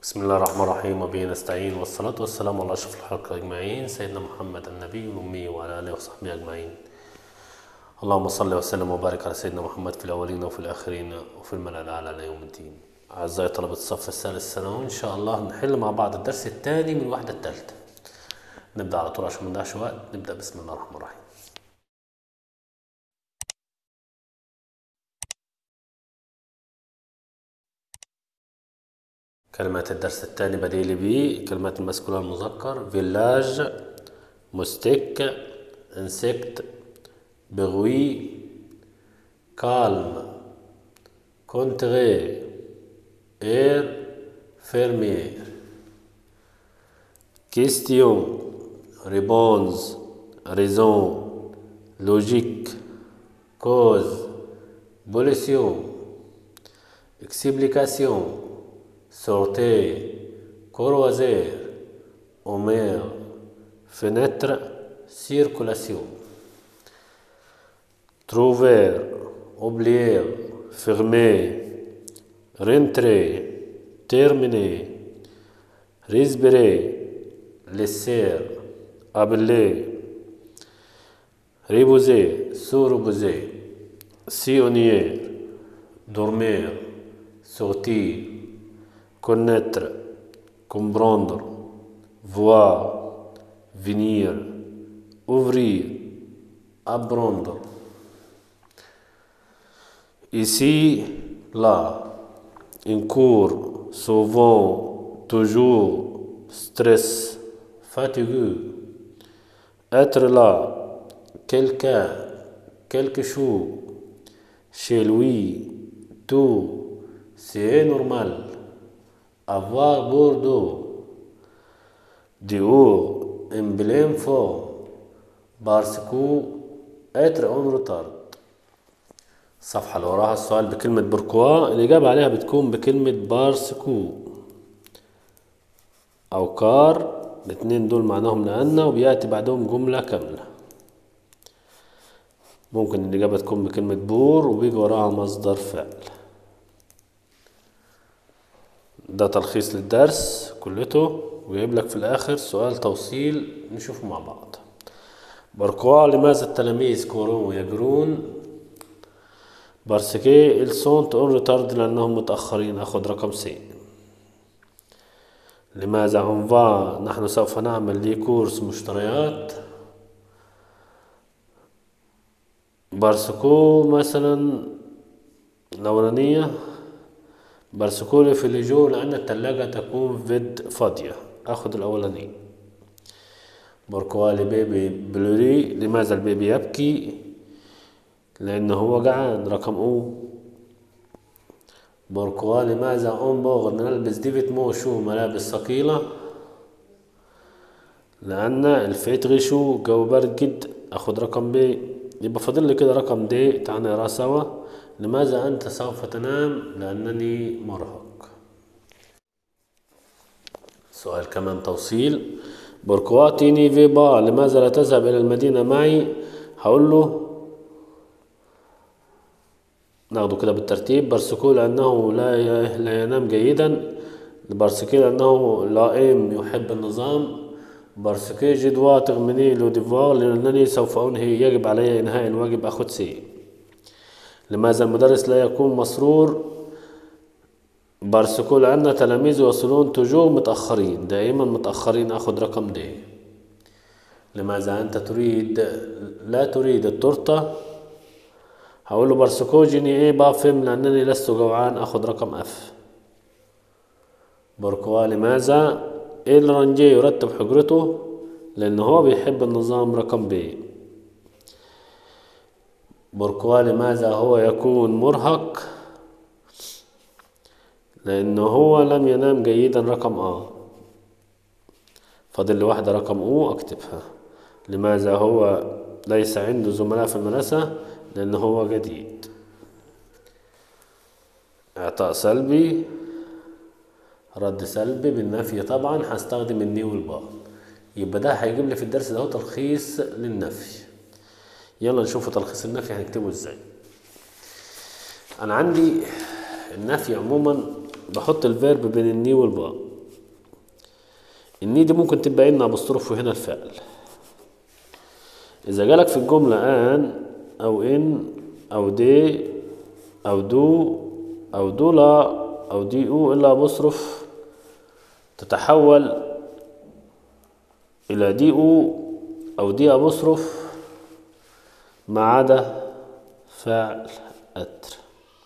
بسم الله الرحمن الرحيم وبه نستعين والصلاة والسلام على أشرف الخلق أجمعين سيدنا محمد النبي الأمي وعلى آله وصحبه أجمعين اللهم صل وسلم وبارك على سيدنا محمد في الأولين وفي الآخرين وفي الملأ الأعلى إلى يوم الدين أعزائي طلبة الصف الثالث ثانوي إن شاء الله نحل مع بعض الدرس الثاني من الوحدة الثالثة نبدأ على طول عشان ما نضيعش وقت نبدأ بسم الله الرحمن الرحيم كلمات الدرس الثاني بديل بي كلمات المسكولة المذكر فيلاج مستك انسكت بغوي كالم كونتغي اير فيرمير كيستيون ريبونز ريزون لوجيك كوز بوليسيون اكسبليكاسيون sortir, croiser, omer, fenêtre, circulation. Trouver, oublier, fermer, rentrer, terminer, respirer, laisser, appeler, reposer, se reposer, sillonner, dormir, sortir, connaître, comprendre, voir, venir, ouvrir, apprendre. Ici, là, en cours, souvent, toujours, stress, fatigué. Être là, quelqu'un, quelque chose, chez lui, tout, c'est normal avoir Bordeaux dehors en pleine forme parce que être en retard الصفحة اللي وراها السؤال بكلمة بركوا الإجابة عليها بتكون بكلمة بارسكو أو كار الاتنين دول معناهم لأن وبيأتي بعدهم جملة كاملة ممكن الإجابة تكون بكلمة بور وبيجي وراها مصدر فعل ده تلخيص للدرس كلته وجايب لك في الآخر سؤال توصيل نشوفه مع بعض بركوا لماذا التلاميذ كورون ويجرون بارسكي السونت اون ريتارد لأنهم متأخرين أخد رقم سي لماذا أنفا نحن سوف نعمل لي كورس مشتريات بارسكو مثلا الأولانية برسكولي في اللجوء لأن التلاجة تكون فيد فاضية أخد الأولاني بركوالي بيبي بلوري لماذا البيبي يبكي لأنه هو جعان رقم أو بركوالي ماذا أم بوغ نلبس ديفيت مو شو ملابس ثقيلة لأن الفيت غشو جو برد جد أخد رقم بي يبقى فاضل لي كده رقم دي تعال نقرا سوا لماذا أنت سوف تنام؟ لأنني مرهق. سؤال كمان توصيل بركواتيني في با لماذا لا تذهب إلى المدينة معي؟ هقول له ناخده كده بالترتيب برسكو لأنه لا لا ينام جيدا برسكي لأنه لائم يحب النظام برسكي جدوا تغمني لو ديفوار لأنني سوف أنهي يجب علي إنهاء الواجب أخذ سي لماذا المدرس لا يكون مسرور بارسكو لأن تلاميذ يوصلون تجو متأخرين دائما متأخرين أخذ رقم دي لماذا أنت تريد لا تريد التورتة هقول له بارسكو جيني ايه بافهم لأنني لست جوعان أخذ رقم اف بركوا لماذا الرنجي يرتب حجرته لأنه هو بيحب النظام رقم بي بركوا لماذا هو يكون مرهق لأنه هو لم ينام جيدا رقم آ فاضل لي واحدة رقم أو أكتبها لماذا هو ليس عنده زملاء في المدرسة لأنه هو جديد إعطاء سلبي رد سلبي بالنفي طبعا هستخدم الني والباء يبقى ده هيجيب لي في الدرس ده تلخيص للنفي يلا نشوف تلخيص النفي هنكتبه ازاي انا عندي النفي عموما بحط الفيرب بين الني والباء الني دي ممكن تبقى ان ابوستروف وهنا الفعل اذا جالك في الجملة ان او ان او دي او دو او دولا او دي او الا ابوستروف تتحول الى دي او او دي ابوستروف ما عدا فعل اتر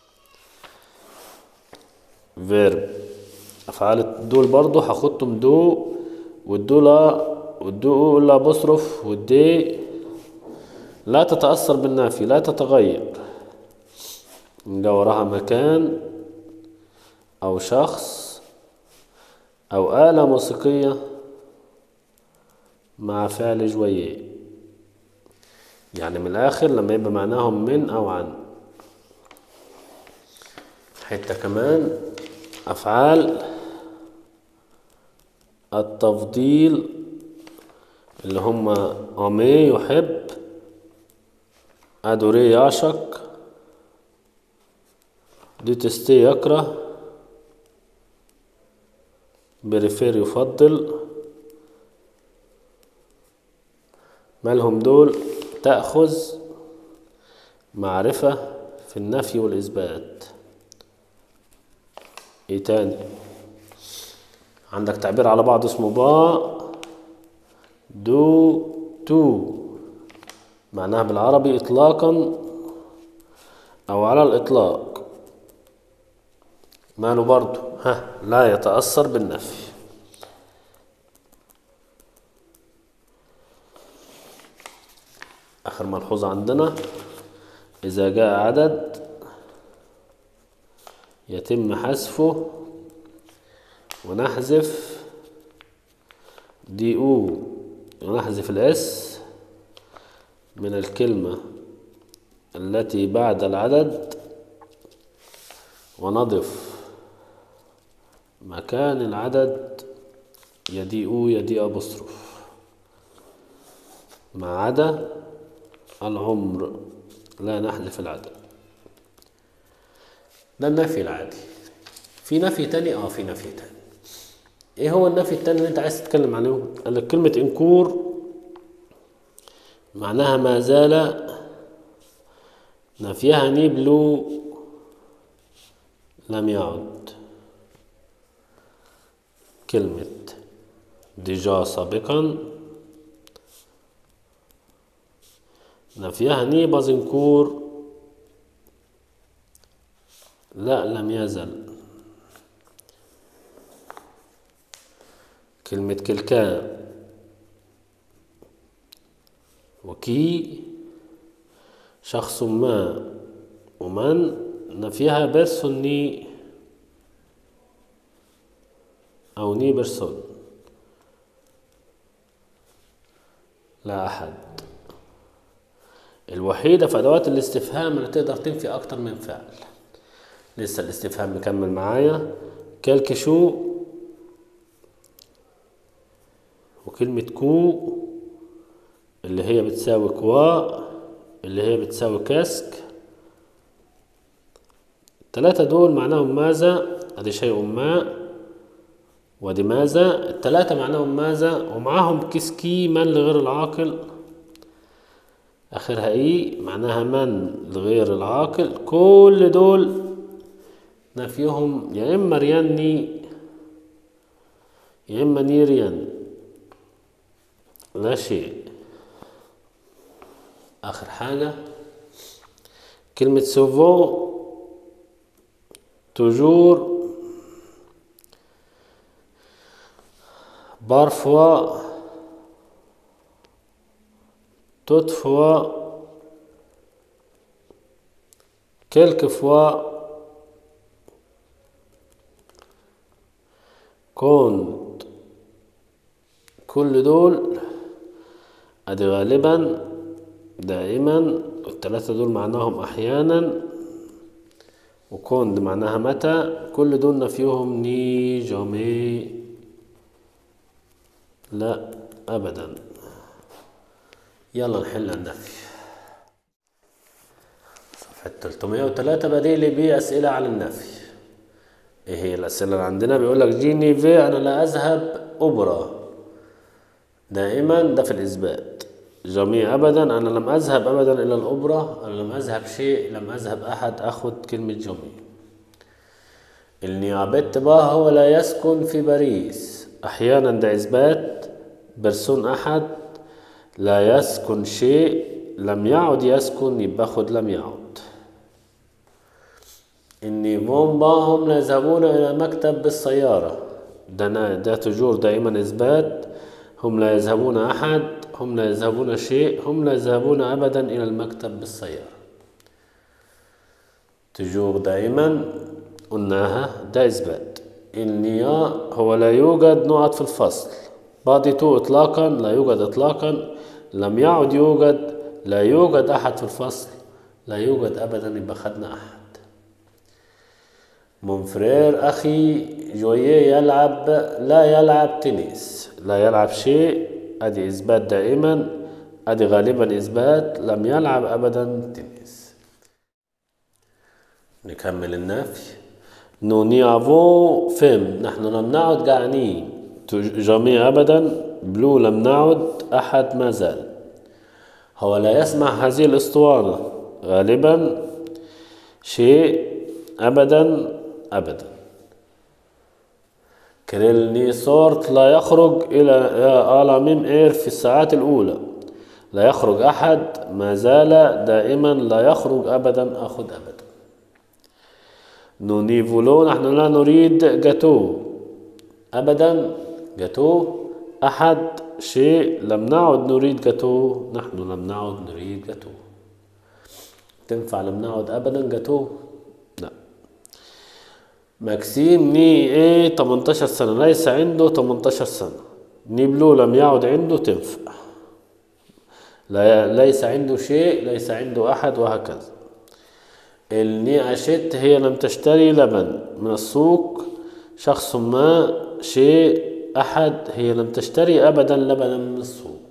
فيرب افعال دول برضو هاخدهم دو والدولا والدو الا بصرف والدي لا تتأثر بالنافي لا تتغير ده وراها مكان أو شخص أو آلة موسيقية مع فعل جوية يعني من الآخر لما يبقى معناهم من أو عن حتة كمان أفعال التفضيل اللي هم أمي يحب أدوري يعشق ديتستي يكره بريفير يفضل مالهم دول تأخذ معرفة في النفي والإثبات ايه تاني عندك تعبير على بعض اسمه با دو تو معناها بالعربي اطلاقا او على الاطلاق ماله برضو ها لا يتأثر بالنفي اخر ملحوظة عندنا اذا جاء عدد يتم حذفه ونحذف دي او ونحذف الاس من الكلمة التي بعد العدد ونضف مكان العدد يدي او يدي ابوستروف ما عدا العمر لا نحذف العدد ده النفي العادي في نفي تاني اه في نفي تاني ايه هو النفي التاني اللي انت عايز تتكلم عليه قال لك كلمة انكور معناها ما زال نفيها نيبلو لم يعد كلمة ديجا سابقا نفيها نيبا زنكور لا لم يزل كلمة كلكا وكي شخص ما ومن نفيها بيرسون ني أو ني بيرسون لا أحد الوحيدة في أدوات الاستفهام اللي تقدر تنفي أكتر من فعل لسه الاستفهام مكمل معايا كالك شو وكلمة كو اللي هي بتساوي كوا اللي هي بتساوي كاسك التلاتة دول معناهم ماذا ادي شيء ما ودي ماذا التلاتة معناهم ماذا ومعاهم كسكي من لغير العاقل اخرها ايه معناها من لغير العاقل كل دول نفيهم يا اما رياني يا اما نيريان لا شيء آخر حاجة كلمة سوفو توجور بارفوا توت فوا كيلك فوا كنت كل دول ادي غالبا دائما الثلاثة دول معناهم احيانا وكوند معناها متى كل دول نفيهم ني جامي لا ابدا يلا نحل النفي صفحة 303 بديلي بأسئلة على النفي ايه هي الأسئلة اللي عندنا بيقول لك جيني في أنا لا أذهب أوبرا دائما ده في الإثبات جميع أبدا أنا لم أذهب أبدا إلى الأوبرا أنا لم أذهب شيء لم أذهب أحد أخذ كلمة جميع النيابت بقى هو لا يسكن في باريس أحيانا ده إثبات برسون أحد لا يسكن شيء لم يعد يسكن يبقى خد لم يعد النيفون هم لا يذهبون إلى مكتب بالسيارة ده, نا- ده تجور دائما إثبات هم لا يذهبون أحد هم لا يذهبون شيء هم لا يذهبون أبدا إلى المكتب بالسيارة تجور دائما قلناها ده إثبات النياء هو لا يوجد نقط في الفصل بادي تو إطلاقا لا يوجد إطلاقا لم يعد يوجد لا يوجد أحد في الفصل لا يوجد أبدا يبقى خدنا أحد مونفرير أخي جويه يلعب لا يلعب تنس لا يلعب شيء أدي إثبات دائما أدي غالبا إثبات لم يلعب أبدا تنس نكمل النفي nous n'y avons فهم نحن لم نعد جعانين جميع أبدا بلو لم نعد أحد ما زال هو لا يسمع هذه الاسطوانة غالبا شيء أبدا أبدا كريلني صورت لا يخرج إلى آلا ميم إير في الساعات الأولى لا يخرج أحد ما زال دائما لا يخرج أبدا أخذ أبدا نونيفولو نحن لا نريد جاتو أبدا جاتو أحد شيء لم نعد نريد جاتو نحن لم نعد نريد جاتو تنفع لم نعد أبدا جاتو لا ماكسيم ني ايه 18 سنة ليس عنده 18 سنة ني بلو لم يعد عنده تنفع لا ليس عنده شيء ليس عنده أحد وهكذا الني أشت هي لم تشتري لبن من السوق شخص ما شيء أحد هي لم تشتري أبدا لبنا من السوق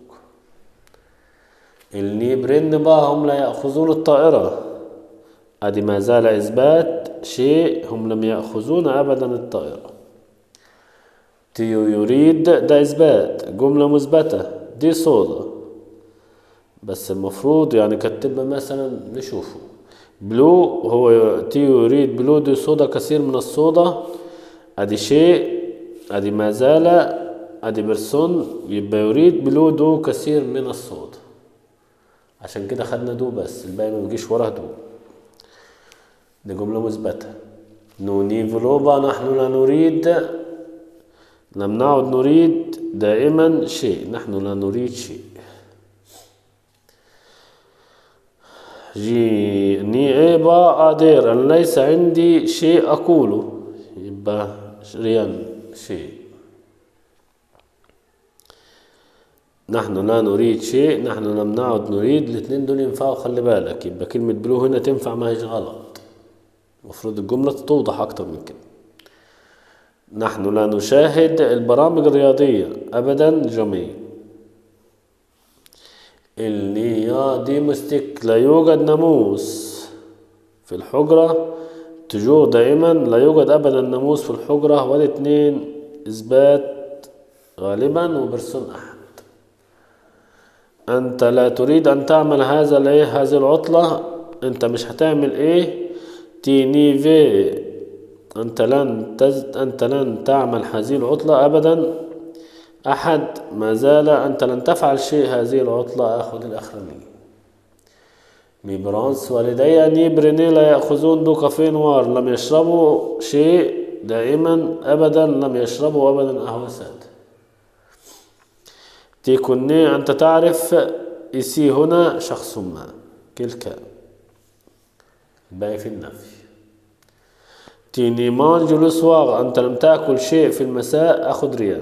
الني برن بقى هم لا يأخذون الطائرة أدي ما زال إثبات شيء هم لم يأخذون أبدا الطائرة تيو يريد ده إثبات جملة مثبتة دي صودا بس المفروض يعني كتبها مثلا نشوفه بلو هو تيو يريد بلو دي صودا كثير من الصودا ادي شيء ادي ما زال ادي برسون يبقى يريد بلو دو كثير من الصودا عشان كده خدنا دو بس الباقي ما بيجيش وراه دو دي جملة مثبتة نونيفلوبا نحن لا نريد لم نعد نريد دائما شيء نحن لا نريد شيء جيني إيبا أدير أن ليس عندي شيء أقوله يبقى ريان شيء نحن لا نريد شيء نحن لم نعد نريد الاثنين دول ينفعوا خلي بالك يبقى كلمة بلو هنا تنفع ما هيش غلط المفروض الجملة توضح أكتر من كده نحن لا نشاهد البرامج الرياضية أبدا جميل اللي دي مستك لا يوجد ناموس في الحجرة تجور دائما لا يوجد أبدا ناموس في الحجرة والاثنين إثبات غالبا وبرسون أحد أنت لا تريد أن تعمل هذا الإيه هذه العطلة أنت مش هتعمل إيه تيني في أنت لن تز... أنت لن تعمل هذه العطلة أبدا أحد ما زال أنت لن تفعل شيء هذه العطلة أخذ الأخرانية ميبرانس والدي نيبريني لا يأخذون دو كافيه نوار لم يشربوا شيء دائما أبدا لم يشربوا أبدا قهوة سادة تيكوني أنت تعرف إسي هنا شخص ما كل الباقي في النفي تيني مانجو لسواغ أنت لم تأكل شيء في المساء أخذ ريال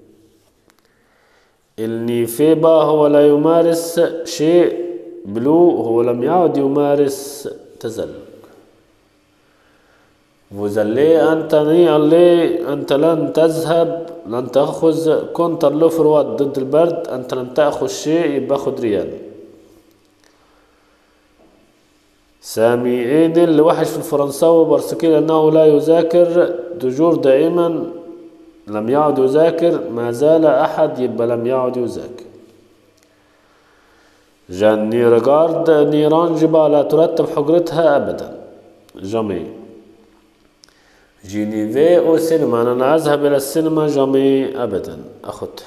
النيفيبا هو لا يمارس شيء بلو هو لم يعد يمارس تزلج وزلي أنت ني اللي أنت لن تذهب لن تأخذ كونتر لوفروات ضد البرد أنت لم تأخذ شيء يبقى خد ريال سامي ايدل وحش في الفرنساوي برسكيل أنه لا يذاكر دجور دائما لم يعد يذاكر ما زال أحد يبقى لم يعد يذاكر جاني ريغارد نيران جبا لا ترتب حجرتها أبدا جامي جينيفي أو سينما أنا لا أذهب إلى السينما جامي أبدا أخت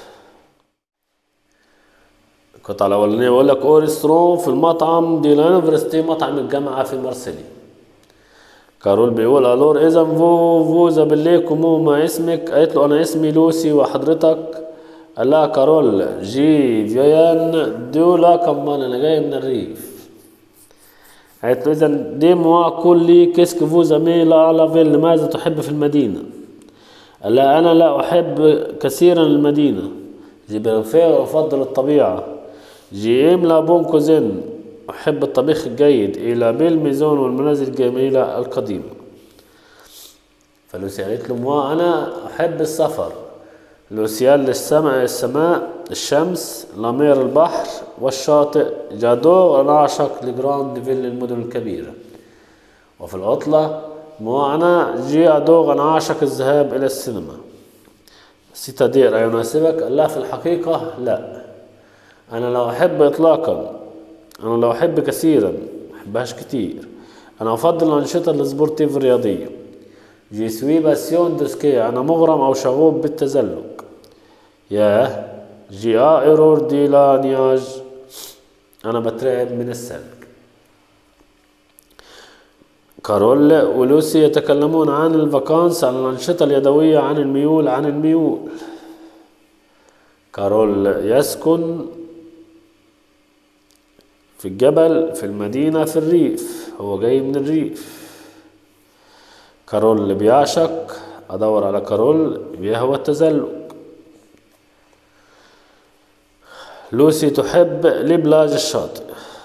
القطعة الأولانية بقول لك أو ريستورون في المطعم دي لانفرستي مطعم الجامعة في مارسيليا كارول بيقول الور اذا فو فو زابليه كومو ما اسمك قالت له انا اسمي لوسي وحضرتك قال لها كارول جي فيان دولا كمان انا جاي من الريف قالت له اذا دي موا كل لي كيسك فو زامي لا على فيل لماذا تحب في المدينه قال لها انا لا احب كثيرا المدينه جي برفير افضل الطبيعه جي ام لا بون كوزين أحب الطبيخ الجيد إلى بالميزون والمنازل الجميلة القديمة فلوسي قالت له موا أنا أحب السفر لوسيال للسماء السماء الشمس لامير البحر والشاطئ جادو أنا أعشق لجراند فيل المدن الكبيرة وفي العطلة موا أنا جي أدوغ أنا أعشق الذهاب إلى السينما ستادير أيناسبك لا في الحقيقة لا أنا لا أحب إطلاقا أنا لو أحب كثيرا أحبهاش كتير أنا أفضل الأنشطة السبورتيف الرياضية جي سوي باسيون دو سكي أنا مغرم أو شغوف بالتزلج ياه جي آ إيرور دي لا نياج أنا بترعب من الثلج كارول ولوسي يتكلمون عن الفاكانس عن الأنشطة اليدوية عن الميول عن الميول كارول يسكن في الجبل في المدينة في الريف هو جاي من الريف كارول اللي بيعشق أدور على كارول بيهوى التزلج لوسي تحب لبلاج الشاطئ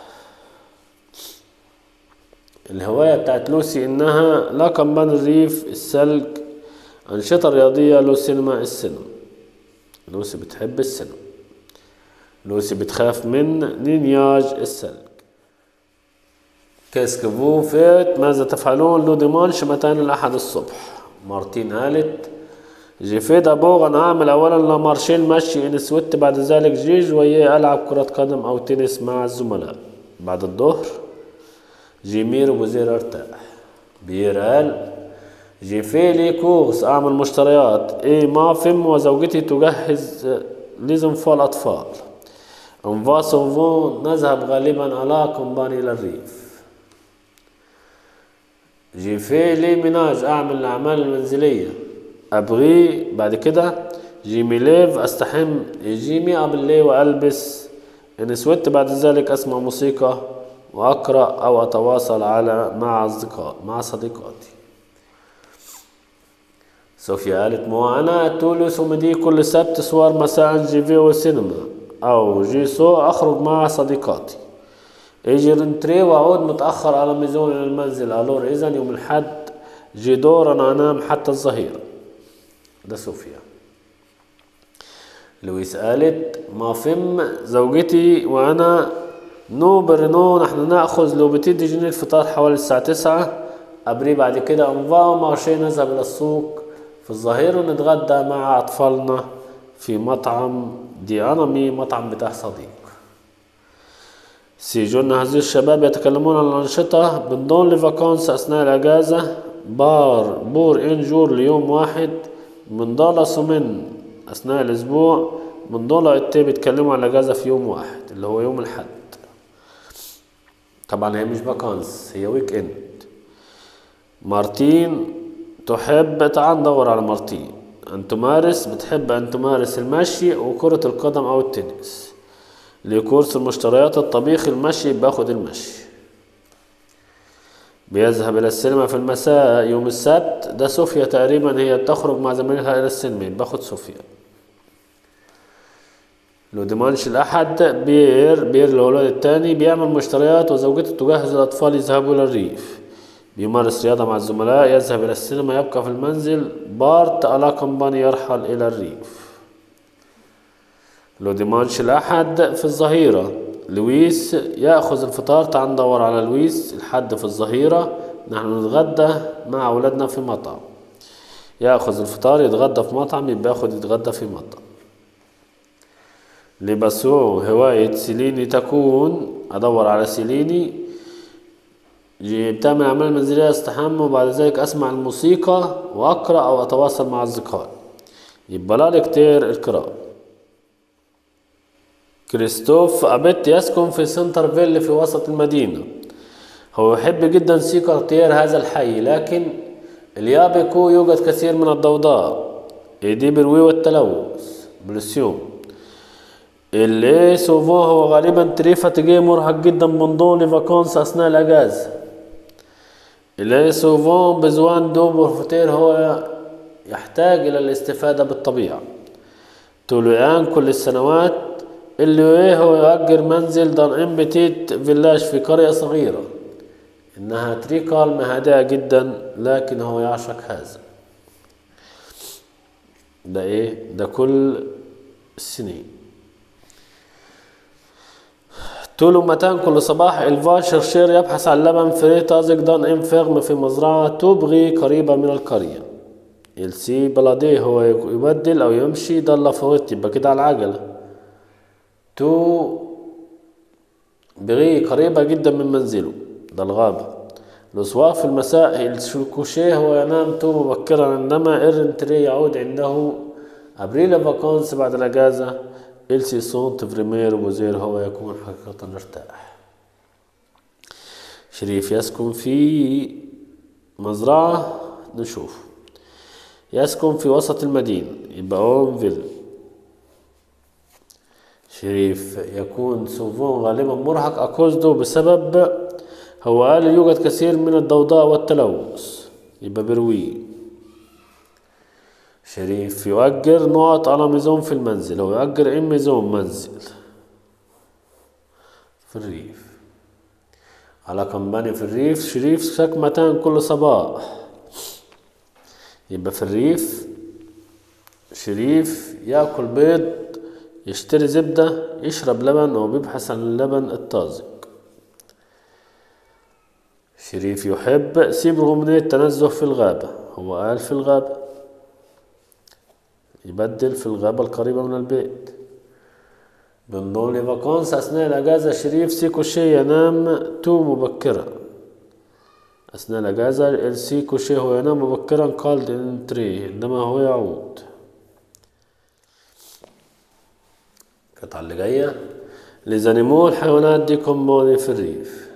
الهواية بتاعت لوسي إنها لا كمان الريف الثلج أنشطة رياضية لو سينما السينما لوسي بتحب السينما لوسي بتخاف من نينياج الثلج كاسكفو فيت ماذا تفعلون لو ديمانش متى الأحد الصبح مارتين قالت جي في دابور أنا أعمل أولا لا مارشيل مشي إن سويت بعد ذلك جيج وياه ألعب كرة قدم أو تنس مع الزملاء بعد الظهر جيمير وزير ارتاح بير قال جي في لي كورس أعمل مشتريات إيه ما فم وزوجتي تجهز لزنفال الأطفال أنفا سوفون نذهب غالبا على كومباني إلى الريف جي في لي ميناج أعمل الأعمال المنزلية أبغي بعد كده جيمي ليف أستحم جيمي قبل لي وألبس إن سويت بعد ذلك أسمع موسيقى وأقرأ أو أتواصل على مع أصدقاء مع صديقاتي صوفيا قالت مو أنا تولس ومدي كل سبت سوار مساء جي في وسينما أو جي سو أخرج مع صديقاتي اجي رنتري وأعود متأخر على ميزون إلى المنزل ألور إذا يوم الحد جي دور أنا أنام حتى الظهيرة ده صوفيا لويس قالت ما فم زوجتي وأنا نو برنو نحن نأخذ لو بتدي جنيه الفطار حوالي الساعة تسعة أبري بعد كده أنفا مارشي نذهب إلى السوق في الظهير ونتغدى مع أطفالنا في مطعم دي أنمي مطعم بتاع صديق سيجون هذه الشباب يتكلمون عن الأنشطة بنضون لفاكانس أثناء الأجازة بار بور إنجور ليوم واحد من دولار سومن أثناء الأسبوع من دولار التي بيتكلموا عن الأجازة في يوم واحد اللي هو يوم الحد طبعا هي مش فاكانس هي ويك اند مارتين تحب تعال ندور على مارتين أن تمارس بتحب أن تمارس المشي وكرة القدم أو التنس لكورس المشتريات الطبيخ المشي باخد المشي بيذهب إلى السينما في المساء يوم السبت ده صوفيا تقريبا هي بتخرج مع زميلها إلى السينما باخد صوفيا لو ديمانش الأحد بير بير الولد التاني بيعمل مشتريات وزوجته تجهز الأطفال يذهبوا إلى الريف بيمارس رياضة مع الزملاء يذهب إلى السينما يبقى في المنزل بارت على كمباني يرحل إلى الريف لو ديمانش الأحد في الظهيرة لويس يأخذ الفطار تعال ندور على لويس الحد في الظهيرة نحن نتغدى مع أولادنا في مطعم ياخذ الفطار يتغدى في مطعم يبقى ياخد يتغدى في مطعم لباسو هواية سيليني تكون أدور على سيليني بتعمل أعمال منزلية استحمى وبعد ذلك أسمع الموسيقى وأقرأ أو أتواصل مع أصدقائي يبقى لا كتير القراءة كريستوف أبيت يسكن في سنتر فيل في وسط المدينة هو يحب جدا سيكارتير هذا الحي لكن اليابيكو يوجد كثير من الضوضاء ايدي بروي والتلوث بلسيوم اللي سوفون هو غالبا تريفة جاي مرهق جدا من ضوء لفاكونس أثناء الأجازة اللي سوفون بزوان دو بورفتير هو يحتاج إلى الاستفادة بالطبيعة تولويان كل السنوات اللي هو يؤجر منزل دان ام بتيت فيلاج في قرية صغيرة إنها تريكال هادئة جدا لكن هو يعشق هذا ده إيه ده كل السنين طول متان كل صباح إلفا شرشير يبحث عن لبن فري طازج دان ام فيرم في مزرعة توبغي قريبة من القرية السي بلاديه هو يبدل أو يمشي ضل فوت يبقى كده على العجلة تو بغي قريبة جدا من منزله ده الغابة الأسواق في المساء الكوشيه هو ينام تو مبكرا إنما إرنتري يعود عنده أبريل فاكونس بعد الأجازة إلسي سونت فريمير وزير هو يكون حقيقة ارتاح شريف يسكن في مزرعة نشوف يسكن في وسط المدينة يبقى أونفيل شريف يكون سوفون غالبا مرهق أكوزدو بسبب هو قال يوجد كثير من الضوضاء والتلوث يبقى بروي شريف يؤجر نقط على ميزون في المنزل هو يؤجر ام ميزون منزل في الريف على كمباني في الريف شريف شكمتان كل صباح يبقى في الريف شريف ياكل بيض يشتري زبدة يشرب لبن أو بيبحث عن اللبن الطازج شريف يحب سيبه من التنزه في الغابة هو قال في الغابة يبدل في الغابة القريبة من البيت من ضمن فاكونس أثناء الأجازة شريف سيكو شي ينام تو مبكرا أثناء الأجازة السيكو شي هو ينام مبكرا قال انتري عندما هو يعود القطعة اللي جاية لزانيمو الحيوانات دي كومبوني في الريف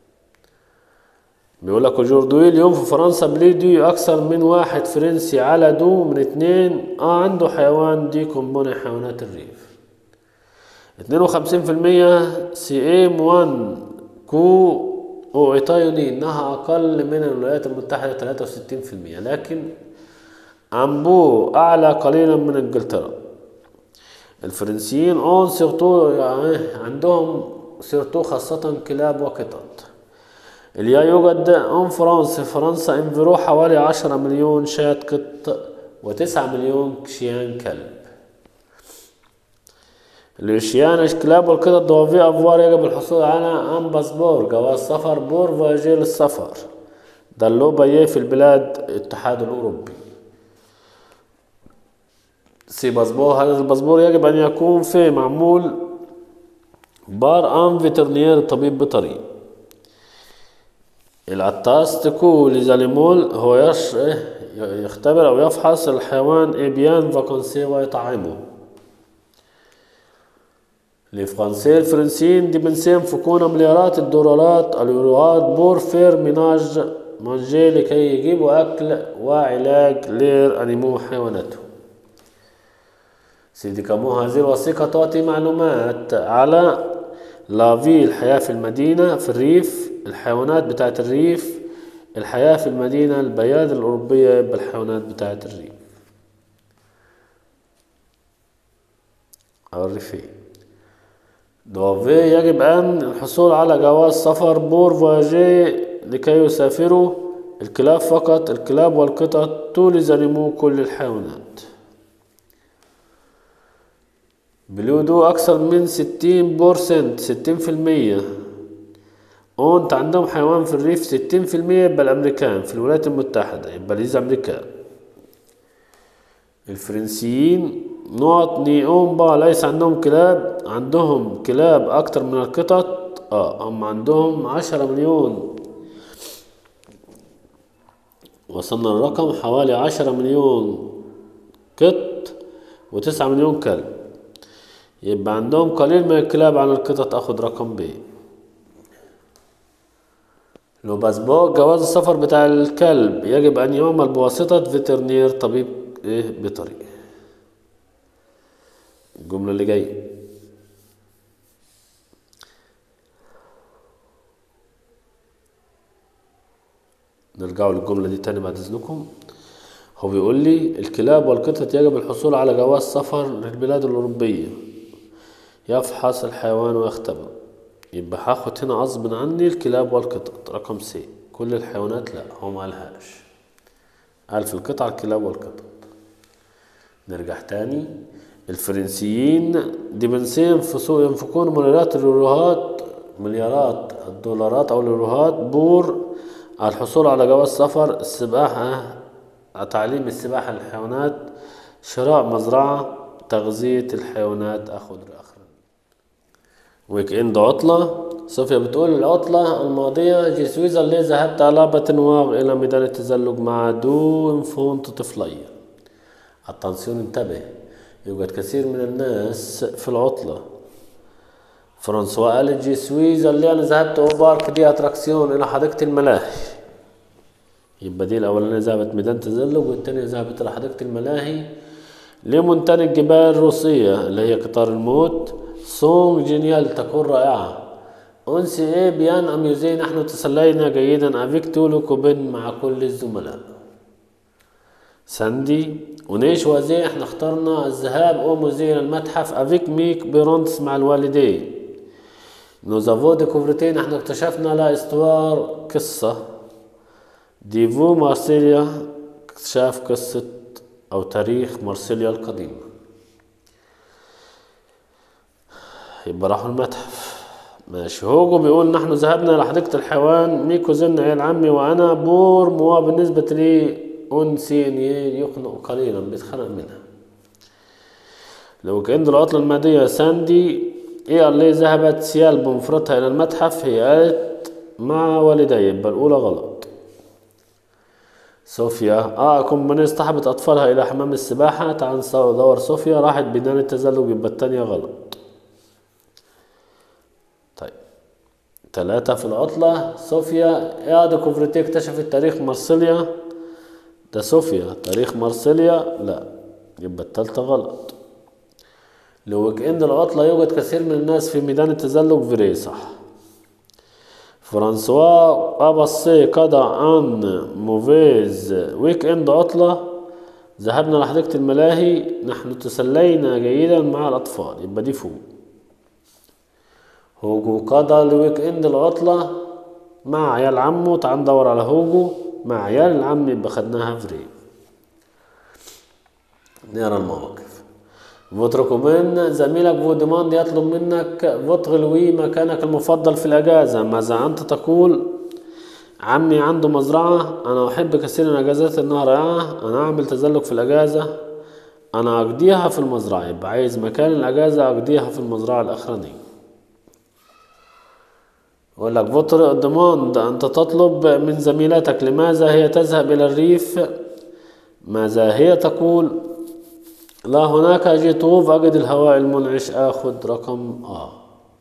بيقول لك جوردوي اليوم في فرنسا بليدي أكثر من واحد فرنسي على دو من اتنين اه عنده حيوان دي كومبوني حيوانات الريف اتنين وخمسين في المية سي ام وان كو او ايطايوني انها اقل من الولايات المتحدة تلاتة وستين في المية لكن امبو اعلى قليلا من انجلترا الفرنسيين اون سيرتو يعني عندهم سيرتو خاصة كلاب وقطط اليا يوجد ان فرنسا في فرنسا انفرو حوالي عشرة مليون شاة قط وتسعة مليون شيان كلب الشيان الكلاب والقطط دوافي افوار يجب الحصول على ان باسبور جواز سفر بور فواجي للسفر ده اللي بيه في البلاد الاتحاد الاوروبي سي باسبور هذا الباسبور يجب ان يكون في معمول بار ان فيترنيير طبيب بيطري العطاس تكو لزاليمول هو يش يختبر او يفحص الحيوان ايبيان فاكونسي ويطعمه الفرنسي الفرنسيين دي بنسيم فكون مليارات الدولارات اليوروات بور فير ميناج مانجي لكي يجيبوا أكل وعلاج لير أنيمو حيواناتهم سيدي كامو هذه الوثيقة تعطي معلومات على لافي الحياة في المدينة في الريف الحيوانات بتاعت الريف الحياة في المدينة البيادر الأوروبية بالحيوانات بتاعت الريف أو الريفية دوافي يجب أن الحصول على جواز سفر بور فواجي لكي يسافروا الكلاب فقط الكلاب والقطط طول زنمو كل الحيوانات بلودو أكثر من ستين بورسنت ستين في المية أنت عندهم حيوان في الريف ستين في المية يبقى الأمريكان في الولايات المتحدة يبقى ليز أمريكان الفرنسيين نقط نيومبا ليس عندهم كلاب عندهم كلاب أكتر من القطط اه هم عندهم عشرة مليون وصلنا الرقم حوالي عشرة مليون قط وتسعة مليون كلب يبقى عندهم قليل من الكلاب عن القطط أخد رقم ب لو باسبور جواز السفر بتاع الكلب يجب أن يعمل بواسطة فيترنير طبيب إيه بيطري الجملة اللي جاية نرجعوا للجملة دي تاني بعد إذنكم هو بيقول لي الكلاب والقطط يجب الحصول على جواز سفر للبلاد الأوروبية يفحص الحيوان ويختبر يبقى هاخد هنا غصب عني الكلاب والقطط رقم سي كل الحيوانات لا هو ما قالهاش قال في القطع الكلاب والقطط نرجع تاني الفرنسيين دي بنسين في سوق ينفقون مليارات اليوروهات مليارات الدولارات او اليوروهات بور على الحصول على جواز سفر السباحة تعليم السباحة للحيوانات شراء مزرعة تغذية الحيوانات أخذ آخر ويك إند عطلة صوفيا بتقول العطلة الماضية جي سويسرلاند ذهبت على باتنواغ إلى ميدان التزلج مع دو فونت طفلي التنسيون انتبه يوجد كثير من الناس في العطلة فرانسوا قالت جي سويسرلاند أنا ذهبت أو بارك دي أتراكسيون إلى حديقة الملاهي يبقى دي الأولانية ذهبت ميدان تزلج والتانية ذهبت إلى حديقة الملاهي لمنتنى الجبال الروسية اللي هي قطار الموت سونج جينيال تكون رائعة أنسي إيه بيان أميوزي نحن تسلينا جيدا أفيك تولو كوبين مع كل الزملاء ساندي ونيش وزي احنا اخترنا الذهاب او موزي المتحف افيك ميك بيرونتس مع الوالدين نوزافو ديكوفرتين احنا اكتشفنا لا استوار قصة ديفو مارسيليا اكتشاف قصة او تاريخ مارسيليا القديمة يبقى راحوا المتحف ماشي هوجو بيقول نحن ذهبنا إلى حديقة الحيوان ميكو زن عيال عمي وأنا بور موا بالنسبة لي أنسي يخنق قليلا بيتخنق منها لو كان العطلة المادية ساندي إيه اللي ذهبت سيال بمفردها إلى المتحف هي قالت مع والدي يبقى الأولى غلط صوفيا اه كومبانيز صاحبت أطفالها إلى حمام السباحة تعال ندور صوفيا راحت بنان التزلج يبقى التانية غلط طيب ثلاثة في العطلة صوفيا إعادة كوفرتي اكتشفت تاريخ مارسيليا ده صوفيا تاريخ مارسيليا لا يبقى التالتة غلط لو ويك اند العطلة يوجد كثير من الناس في ميدان التزلج فري صح فرانسوا أباسي قضى عن موفيز ويك اند عطلة ذهبنا لحديقة الملاهي نحن تسلينا جيدا مع الأطفال يبقى دي فوق هوجو قضى الويك اند العطلة مع عيال عمه تعال ندور على هوجو مع عيال العم يبقى خدناها فري نقرا المواقف فوتركومين زميلك فوديماند يطلب منك فوتغلوي مكانك المفضل في الأجازة ماذا أنت تقول عمي عنده مزرعة أنا أحب كثيرا الأجازات إنها رائعة أنا أعمل تزلج في الأجازة أنا أقضيها في المزرعة يبقى عايز مكان الأجازة أقضيها في المزرعة الأخرانية يقول لك فوتر ديماند أنت تطلب من زميلتك لماذا هي تذهب إلى الريف ماذا هي تقول لا هناك جيت أجد الهواء المنعش آخذ رقم آ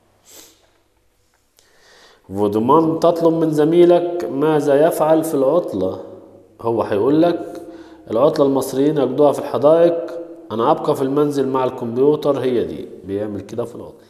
فودمان تطلب من زميلك ماذا يفعل في العطلة هو هيقول لك العطلة المصريين يقضوها في الحدائق أنا أبقى في المنزل مع الكمبيوتر هي دي بيعمل كده في العطلة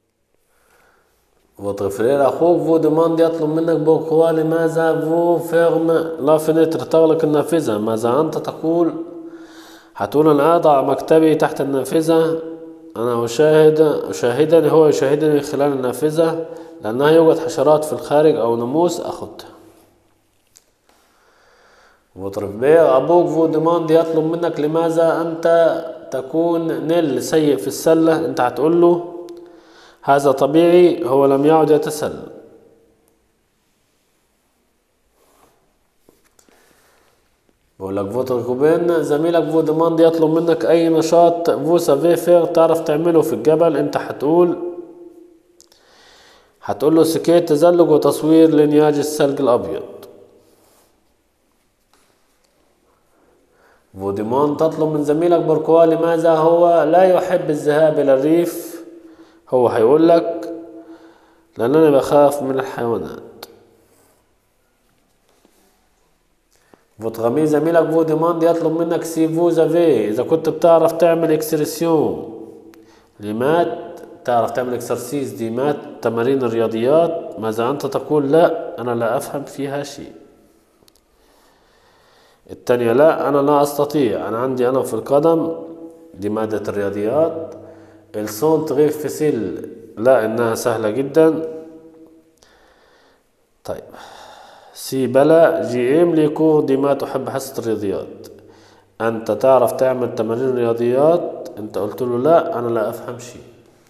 وطفرير أخوك فو ديماند يطلب منك بوكوا لماذا فو فيرم لا فينتر تغلق النافذة ماذا أنت تقول هتقول أنا أضع مكتبي تحت النافذة أنا أشاهد أشاهدني هو يشاهدني خلال النافذة لأنها يوجد حشرات في الخارج أو ناموس أخدها وطرفبير أبوك فو ديماند يطلب منك لماذا أنت تكون نيل سيء في السلة أنت هتقول له هذا طبيعي هو لم يعد يتسلل بقول لك فوتر كوبين زميلك فو ديماند يطلب منك اي نشاط فو سافي فير تعرف تعمله في الجبل انت هتقول هتقول له سكيت تزلج وتصوير لنياج الثلج الابيض فوديمون تطلب من زميلك بوركوا لماذا هو لا يحب الذهاب إلى الريف هو هيقول لك لأنني بخاف من الحيوانات فوتغامي زميلك فوديموند يطلب منك سي فو زافي إذا كنت بتعرف تعمل اكسرسيون لمات تعرف تعمل اكسرسيز ديمات تمارين الرياضيات ماذا أنت تقول لا أنا لا أفهم فيها شيء التانية لا أنا لا أستطيع أنا عندي أنا في القدم دي مادة الرياضيات الصون تغير فيسيل لا إنها سهلة جدا طيب سي بلا جي ام ليكور دي ما تحب حصة الرياضيات أنت تعرف تعمل تمارين رياضيات أنت قلت له لا أنا لا أفهم شيء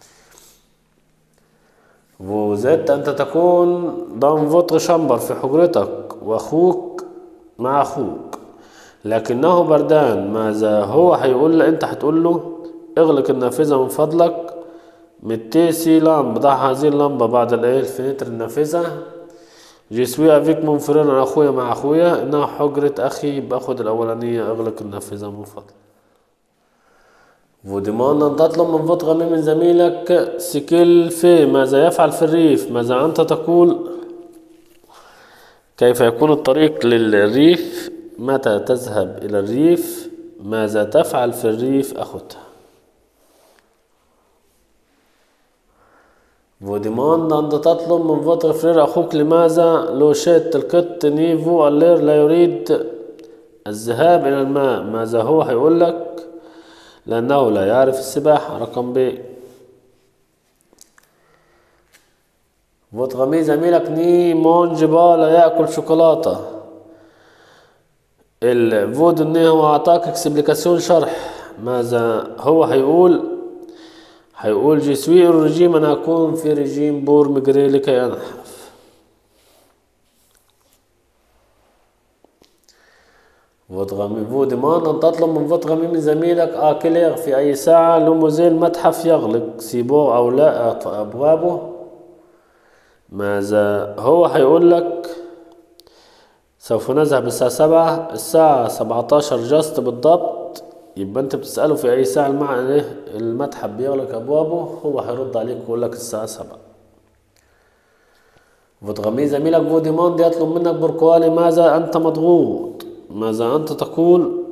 وزدت أنت تكون ضم فوتر شامبر في حجرتك وأخوك مع أخوك لكنه بردان ماذا هو هيقول انت هتقول له اغلق النافذة من فضلك متيسي لامب ضع هذه اللمبة بعد الايه الفنتر النافذة جيسوي افيك منفرين انا اخويا مع اخويا انها حجرة اخي باخد الاولانية اغلق النافذة من فضلك وديمان أن تطلب من فوت من زميلك سكيل في ماذا يفعل في الريف ماذا أنت تقول كيف يكون الطريق للريف متى تذهب إلى الريف ماذا تفعل في الريف أخوتها فوديموند أن تطلب من فوتر فرير أخوك لماذا لو شئت القط نيفو اللير لا يريد الذهاب إلى الماء ماذا هو هيقول لك لأنه لا يعرف السباحة رقم ب فوتغامي زميلك ني مونج لا يأكل شوكولاتة الفود ان هو اعطاك اكسبليكاسيون شرح ماذا هو هيقول هيقول جي سوي الرجيم انا اكون في رجيم بور مجري لكي انحف فوتغامي فودمان ان تطلب من فوتغامي من زميلك اكلير في اي ساعة لموزيل متحف يغلق سيبو او لا ابوابه ماذا هو هيقول لك سوف نذهب الساعة سبعة الساعة سبعتاشر جاست بالضبط يبقى انت بتسأله في اي ساعة المع... المتحف بيغلق ابوابه هو هيرد عليك ويقول لك الساعة سبعة وتغمي زميلك فوديموند يطلب منك بركوالي ماذا انت مضغوط ماذا انت تقول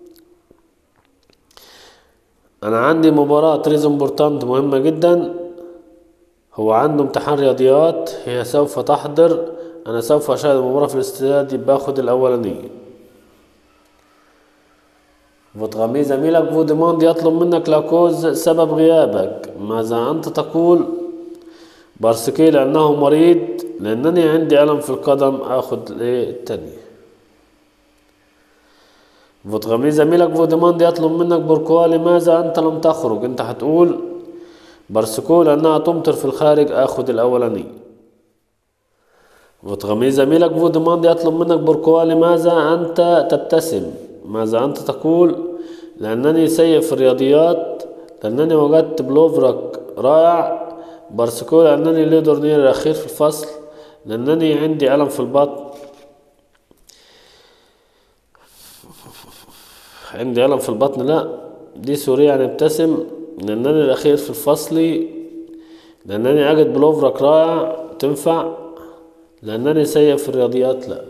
انا عندي مباراة تريز امبورتانت مهمة جدا هو عنده امتحان رياضيات هي سوف تحضر انا سوف اشاهد المباراة في الاستاد باخد الاولانية وتغمي زميلك فوديموند يطلب منك لاكوز سبب غيابك ماذا انت تقول بارسكي لانه مريض لانني عندي الم في القدم اخد التانية وتغمي زميلك فوديموند يطلب منك بوركوا لماذا انت لم تخرج انت هتقول بارسكو لانها تمطر في الخارج اخد الاولانية وتغمي زميلك فوديموند يطلب منك بوركوا لماذا أنت تبتسم ماذا أنت تقول لأنني سيء في الرياضيات لأنني وجدت بلوفرك رائع بارسكو لأنني لي دورنير الأخير في الفصل لأنني عندي ألم في البطن عندي ألم في البطن لا دي سوريا يعني ابتسم لأنني الأخير في الفصل لأنني أجد بلوفرك رائع تنفع لأنني سيء في الرياضيات لا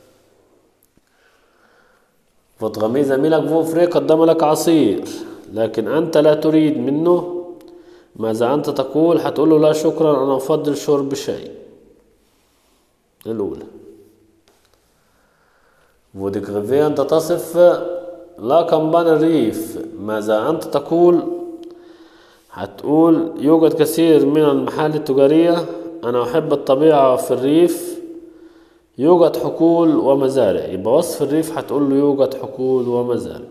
وتغمي زميلك فوفري قدم لك عصير لكن أنت لا تريد منه ماذا أنت تقول هتقول له لا شكرا أنا أفضل شرب شاي الأولى وديكريفي أنت تصف لا كمبان الريف ماذا أنت تقول هتقول يوجد كثير من المحال التجارية أنا أحب الطبيعة في الريف يوجد حقول ومزارع يبقى وصف الريف هتقول له يوجد حقول ومزارع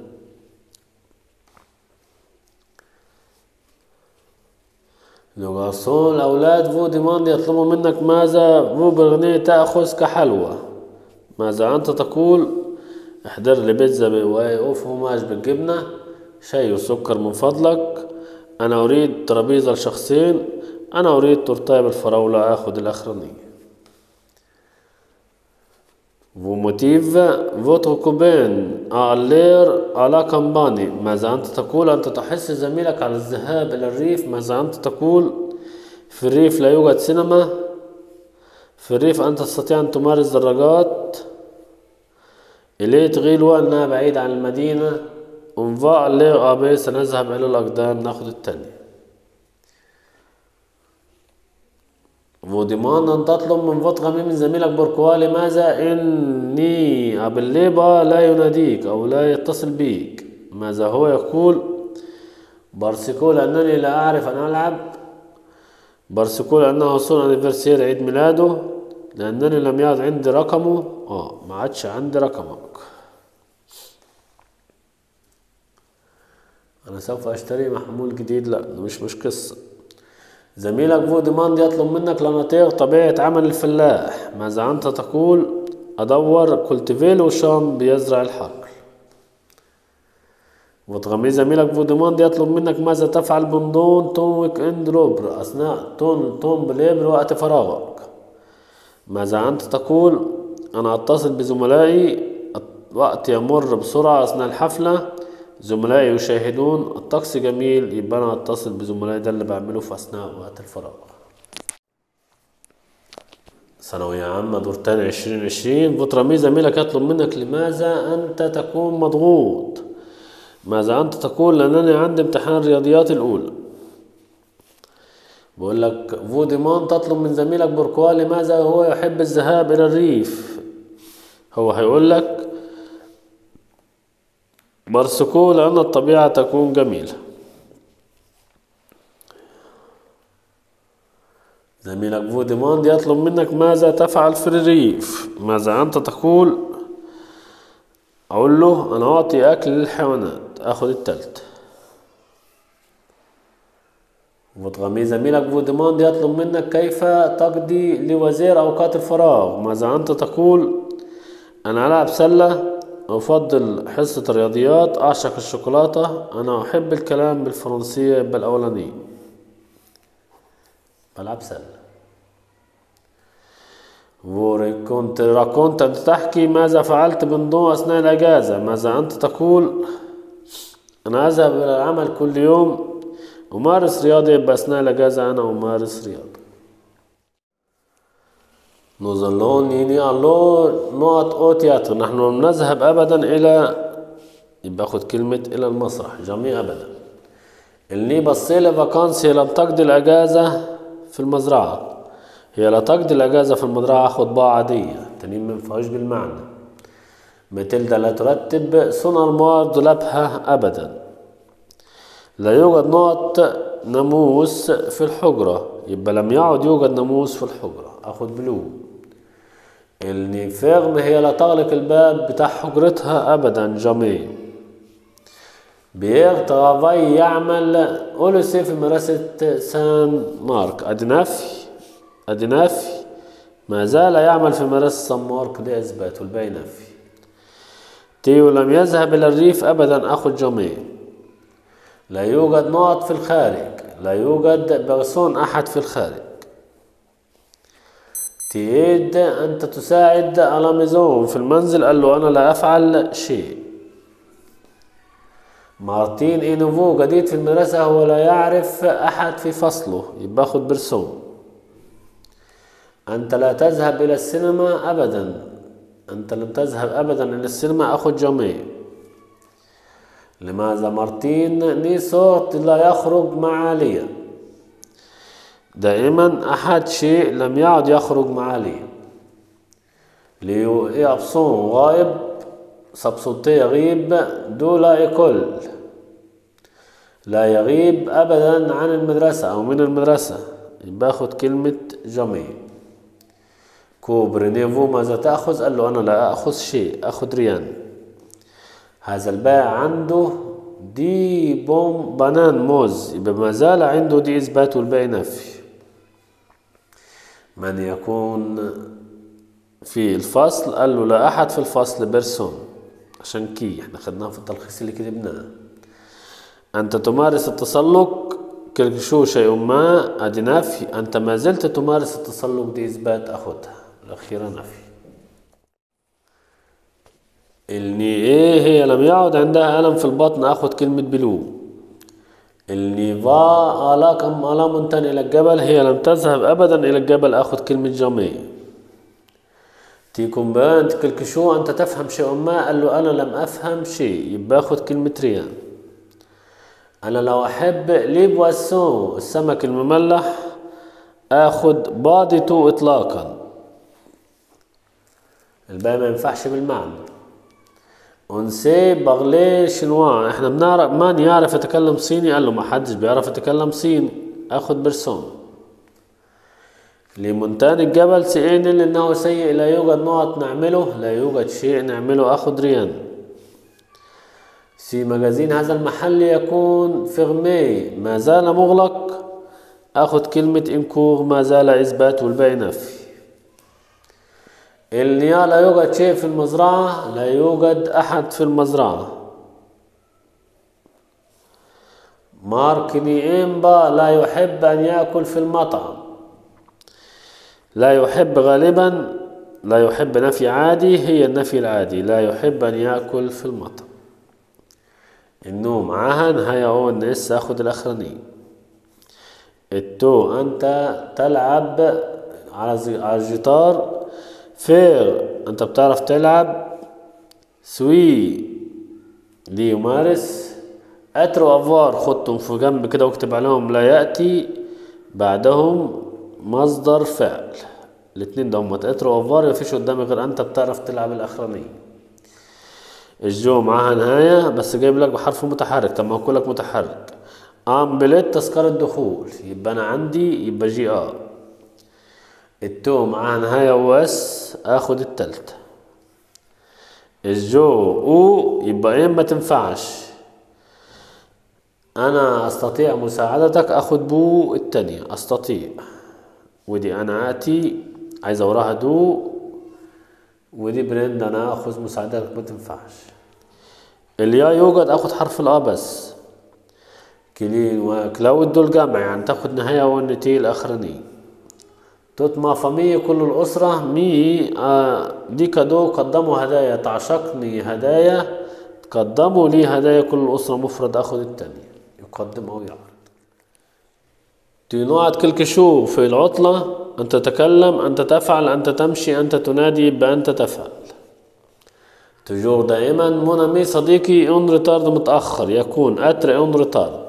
لغاسون الأولاد فو ديماند يطلبوا منك ماذا فو برغنية تأخذ كحلوى ماذا أنت تقول احضر لي بيتزا وفرماج بالجبنة شاي وسكر من فضلك أنا أريد ترابيزة لشخصين أنا أريد تورتاية بالفراولة آخد الأخرانية Vous motive votre copain à aller à la campagne ماذا أنت تقول أنت تحث زميلك على الذهاب إلى الريف ماذا أنت تقول في الريف لا يوجد سينما في الريف أنت تستطيع أن تمارس دراجات إليه تغيلوا أنها بعيدة عن المدينة انفاء اللي أبي سنذهب إلى الأقدام ناخد التانية وديمان أن تطلب من فوتغامي من زميلك بوركوا لماذا إني أبليبا لا يناديك أو لا يتصل بيك ماذا هو يقول بارسيكو لأنني لا أعرف أن ألعب بارسيكو لأنه صون أنيفرسير عيد ميلاده لأنني لم يعد عندي رقمه اه ما عادش عندي رقمك أنا سوف أشتري محمول جديد لا ده مش مش قصة زميلك فو ديماند يطلب منك لنطيق طبيعة عمل الفلاح ماذا أنت تقول أدور كولتيفيل وشام بيزرع الحقل وتغمي زميلك فو ديماند يطلب منك ماذا تفعل بندون تون ويك اند روبر أثناء تون تون بليبر وقت فراغك ماذا أنت تقول أنا أتصل بزملائي الوقت يمر بسرعة أثناء الحفلة زملائي يشاهدون الطقس جميل يبقى أنا أتصل بزملائي ده اللي بعمله في أثناء وقت الفراغ ثانوية عامة دور تاني عشرين عشرين بطرمي زميلك يطلب منك لماذا أنت تكون مضغوط ماذا أنت تقول لأنني عندي امتحان الرياضيات الأولى بقول لك فوديمان تطلب من زميلك بوركوا لماذا هو يحب الذهاب إلى الريف هو هيقول لك برسكو لأن الطبيعة تكون جميلة زميلك فوديموند يطلب منك ماذا تفعل في الريف ماذا أنت تقول أقول له أنا أعطي أكل للحيوانات أخذ التالت وتغمي زميلك فوديموند يطلب منك كيف تقضي لوزير أوقات الفراغ ماذا أنت تقول أنا ألعب سلة أفضل حصة الرياضيات أعشق الشوكولاتة أنا أحب الكلام بالفرنسية يبقى الأولانية بلعب سلة كنت كنت أنت تحكي ماذا فعلت بنضوء أثناء الأجازة ماذا أنت تقول أنا أذهب إلى العمل كل يوم أمارس رياضة يبقى أثناء الأجازة أنا أمارس رياضة نظلون يني الله نقط أو تياتر نحن لم نذهب أبدا إلى يبقى أخذ كلمة إلى المسرح جميع أبدا اللي بصيلة فاكانسي لم تقضي الأجازة في المزرعة هي لا تقضي الأجازة في المزرعة أخذ باع عادية تنين ما ينفعوش بالمعنى ماتيلدا لا ترتب صنع الموار دولابها أبدا لا يوجد نقط ناموس في الحجرة يبقى لم يعد يوجد ناموس في الحجرة أخذ بلو النيفيرم هي لا تغلق الباب بتاع حجرتها أبدا جامي بيير ترافاي يعمل أولوسي في مدرسة سان مارك أدي نفي أدي نفي ما زال يعمل في مدرسة سان مارك ده إثبات والباقي نفي تيو لم يذهب إلى الريف أبدا أخو جامي لا يوجد نقط في الخارج لا يوجد بغصون أحد في الخارج تريد أنت تساعد على ميزون في المنزل قال له أنا لا أفعل شيء مارتين إينوفو جديد في المدرسة هو لا يعرف أحد في فصله يبقى خد برسوم أنت لا تذهب إلى السينما أبدا أنت لم تذهب أبدا إلى السينما أخذ جميع لماذا مارتين نيسوت لا يخرج مع ليا دائما أحد شيء لم يعد يخرج مع ليا ليو إيه أبسون غائب سبسوتي يغيب دولا إيكول لا يغيب أبدا عن المدرسة أو من المدرسة باخد كلمة جميع كوبرينيفو ماذا تأخذ قال له أنا لا أخذ شيء أخذ ريان هذا البائع عنده دي بوم بنان موز يبقى ما زال عنده دي إثبات والباقي نفي من يكون في الفصل قال له لا أحد في الفصل بيرسون عشان كي احنا خدناها في التلخيص اللي كتبناه أنت تمارس التسلق كلكشو شيء ما أدي نفي أنت ما زلت تمارس التسلق دي إثبات أخدها الأخيرة نفي الني إيه هي لم يعد عندها ألم في البطن أخد كلمة بلو النيفا آلاكم ألام إلى الجبل هي لم تذهب أبدا إلى الجبل أخذ كلمة جامي تيكم بانت كلكشو أنت تفهم شيء ما قال له أنا لم أفهم شيء يبقى أخذ كلمة ريان أنا لو أحب لي بواسون السمك المملح آخذ باديتو إطلاقا الباقي ما ينفعش بالمعنى ونسي بغلي شنوا احنا بنعرف من يعرف يتكلم صيني قال له ما حدش بيعرف يتكلم صيني اخد برسون لمونتان الجبل سئين انه سيء لا يوجد نقط نعمله لا يوجد شيء نعمله اخد ريان في مجازين هذا المحل يكون فيغمي ما زال مغلق اخد كلمة انكور ما زال اثبات والباقي نفي النيا لا يوجد شيء في المزرعة لا يوجد أحد في المزرعة مارك نيمبا لا يحب أن يأكل في المطعم لا يحب غالبا لا يحب نفي عادي هي النفي العادي لا يحب أن يأكل في المطعم النوم عهن هيا هو الناس أخذ الأخراني التو أنت تلعب على الجيتار فير انت بتعرف تلعب سوي دي يمارس اترو افوار خدتم في جنب كده واكتب عليهم لا يأتي بعدهم مصدر فعل الاتنين ده هما اترو افوار مفيش قدامي غير انت بتعرف تلعب الاخرانية الجو معاها نهاية بس جايب لك بحرف متحرك طب ما هو كلك متحرك امبليت تذكرة دخول يبقى انا عندي يبقى جي ار التو معاها نهاية واس اخد التالتة الجو او يبقى ايه ما تنفعش انا استطيع مساعدتك اخد بو التانية استطيع ودي انا اتي عايز وراها دو ودي برند انا اخذ مساعدتك ما تنفعش اليا يوجد اخد حرف الأ بس كلين وكلاود دول جمع يعني تاخد نهاية والنتي الاخرانية تطمع فمي كل الأسرة مي آه دي كادو قدموا هدايا تعشقني هدايا قدموا لي هدايا كل الأسرة مفرد أخذ التانية يقدم أو يعرض تنوعد كل شو في العطلة أنت تتكلم أنت تفعل أنت تمشي أنت تنادي بأنت تفعل تجور دائما منامي صديقي اون ريتارد متأخر يكون أتري اون ريتارد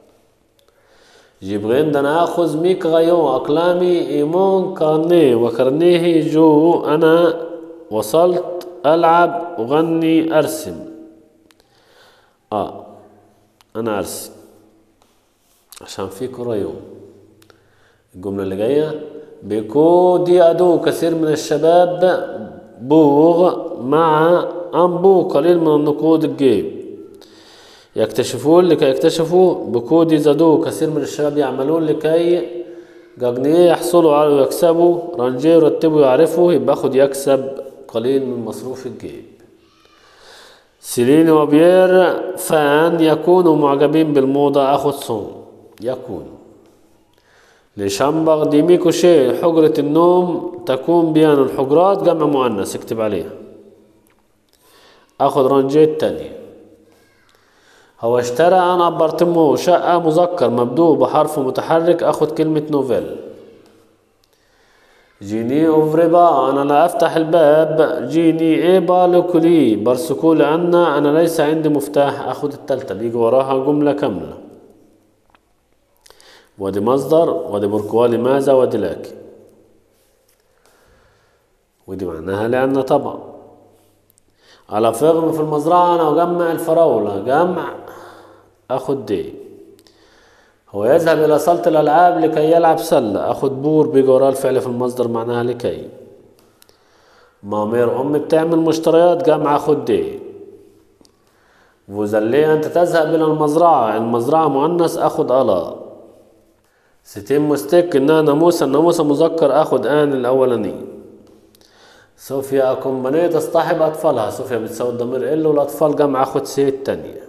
جبرين دنا أخذ ميك غيون أقلامي إيمون كارنيه وكرنيه جو أنا وصلت ألعب أغني أرسم آه أنا أرسم عشان في كريو الجملة اللي جاية بيكو دي أدو كثير من الشباب بوغ مع أنبو قليل من النقود الجيب يكتشفون لكي يكتشفوا بكود زادو كثير من الشباب يعملون لكي جاجنيه يحصلوا على ويكسبوا رانجيه يرتبوا يعرفوا يبقى خد يكسب قليل من مصروف الجيب سيلين وبيير فان يكونوا معجبين بالموضة أخذ صون يكون لشامبر دي ميكوشي حجرة النوم تكون بيان الحجرات جمع مؤنث اكتب عليها أخذ رانجيه التانية هو اشترى أنا ابرتمو شقة مذكر مبدوء بحرف متحرك أخد كلمة نوفيل جيني أوفريبا أنا لا أفتح الباب جيني إيه بالكولي برسكو لأن أنا ليس عندي مفتاح أخد التالتة بيجي وراها جملة كاملة ودي مصدر ودي بركوالي ماذا ودي لكن ودي معناها لأن طبعا على فغم في المزرعة أنا أجمع الفراولة جمع أخد دي هو يذهب إلى صالة الألعاب لكي يلعب سلة أخد بور بيجي وراه الفعل في المصدر معناها لكي مامير أمي بتعمل مشتريات جمع أخد دي وزلي أنت تذهب إلى المزرعة المزرعة مؤنث أخد ألا ستين مستيك إنها ناموسة الناموسة مذكر أخد آن الأولاني صوفيا أكومبانية تصطحب أطفالها صوفيا بتساوي الضمير ال والأطفال جمع أخد سي التانية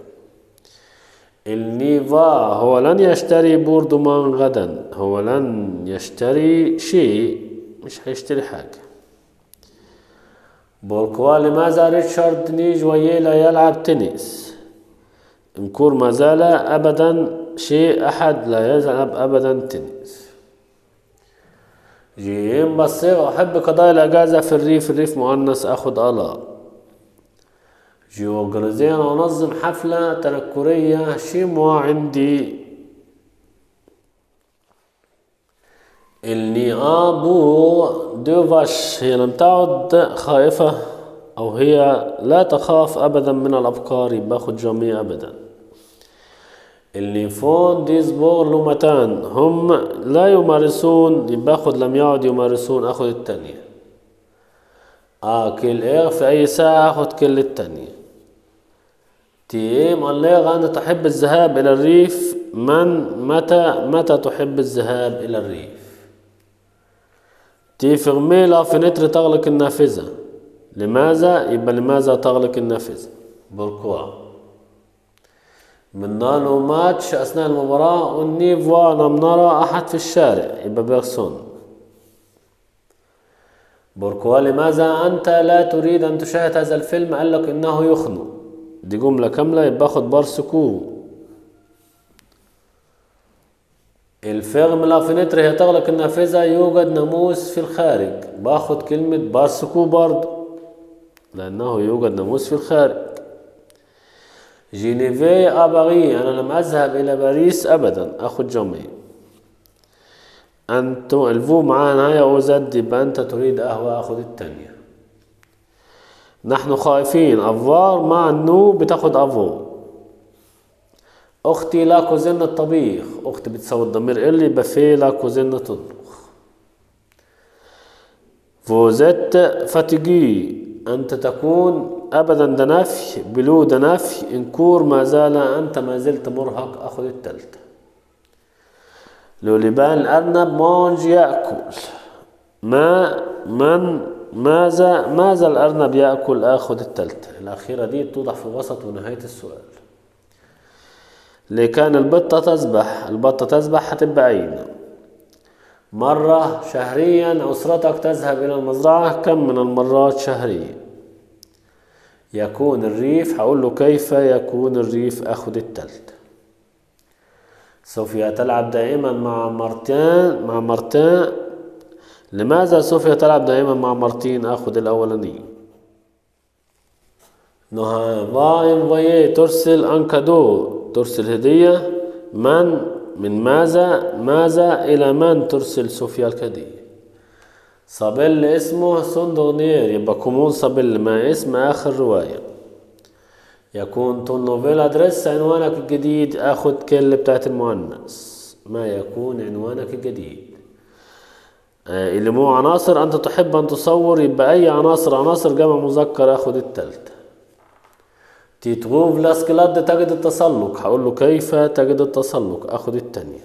النيفا هو لن يشتري بوردمان غدا هو لن يشتري شيء مش هيشتري حاجة بوركوا لماذا ريتشارد نيج ويلا يلعب تنس انكور ما زال أبدا شيء أحد لا يلعب أبدا تنس جيم بصير أحب قضاء الأجازة في الريف الريف مؤنث أخد ألا جيوغرازيا أنظم حفلة تنكرية شيموا عندي النيابو دوفاش هي لم تعد خائفة أو هي لا تخاف أبدا من الأبقار باخد جميع أبدا النيفون ديزبور لومتان هم لا يمارسون باخد لم يعد يمارسون أخد التانية آكل إيه في أي ساعة أخد كل التانية تيم الله أنت تحب الذهاب إلى الريف من متى متى تحب الذهاب إلى الريف تي فيرميلا فينتر تغلق النافذة لماذا يبقى لماذا تغلق النافذة بوركوا من نانو ماتش أثناء المباراة ونيفوا لم نرى أحد في الشارع يبقى بيرسون بوركوا لماذا أنت لا تريد أن تشاهد هذا الفيلم قال لك إنه يخنق دي جملة كاملة يبقى باخد بارسكو الفيرم لا فينتر هي تغلق النافذة يوجد ناموس في الخارج باخد كلمة بارسكو برضو لأنه يوجد ناموس في الخارج جينيفي أباري أنا لم أذهب إلى باريس أبدا أخد جمعي أنتم الفو معانا يا أوزد يبقى أنت تريد قهوة أخد التانية نحن خائفين أفوار مع النو بتاخد أفو أختي لا كوزين الطبيخ أختي بتساوي الضمير اللي بفي لا كوزين تطبخ فوزت فاتيجي أنت تكون أبدا ده نفي بلو ده نفي إنكور ما زال أنت ما زلت مرهق أخذ التالتة لوليبان الأرنب مونج يأكل ما من ماذا ماذا الأرنب يأكل آخذ التالتة الأخيرة دي توضح في وسط ونهاية السؤال لكان البطة تسبح البطة تسبح هتبقى عين مرة شهريا أسرتك تذهب إلى المزرعة كم من المرات شهريا يكون الريف هقول له كيف يكون الريف أخذ التالتة صوفيا تلعب دائما مع مارتين مع مارتين لماذا صوفيا تلعب دائما مع مارتين اخذ الاولاني نهى فاين فاي ترسل انكادو ترسل هدية من من ماذا ماذا إلى من ترسل صوفيا الكدية صابيل اسمه سوندونير يبقى كومون صابيل ما اسم آخر رواية يكون تون نوفيل أدريس عنوانك الجديد أخد كل بتاعت المؤنث ما يكون عنوانك الجديد آه اللي مو عناصر أنت تحب أن تصور يبقى أي عناصر عناصر جمع مذكر أخد التالتة تيتغوف لاسكلاد تجد التسلق هقول له كيف تجد التسلق أخد التانية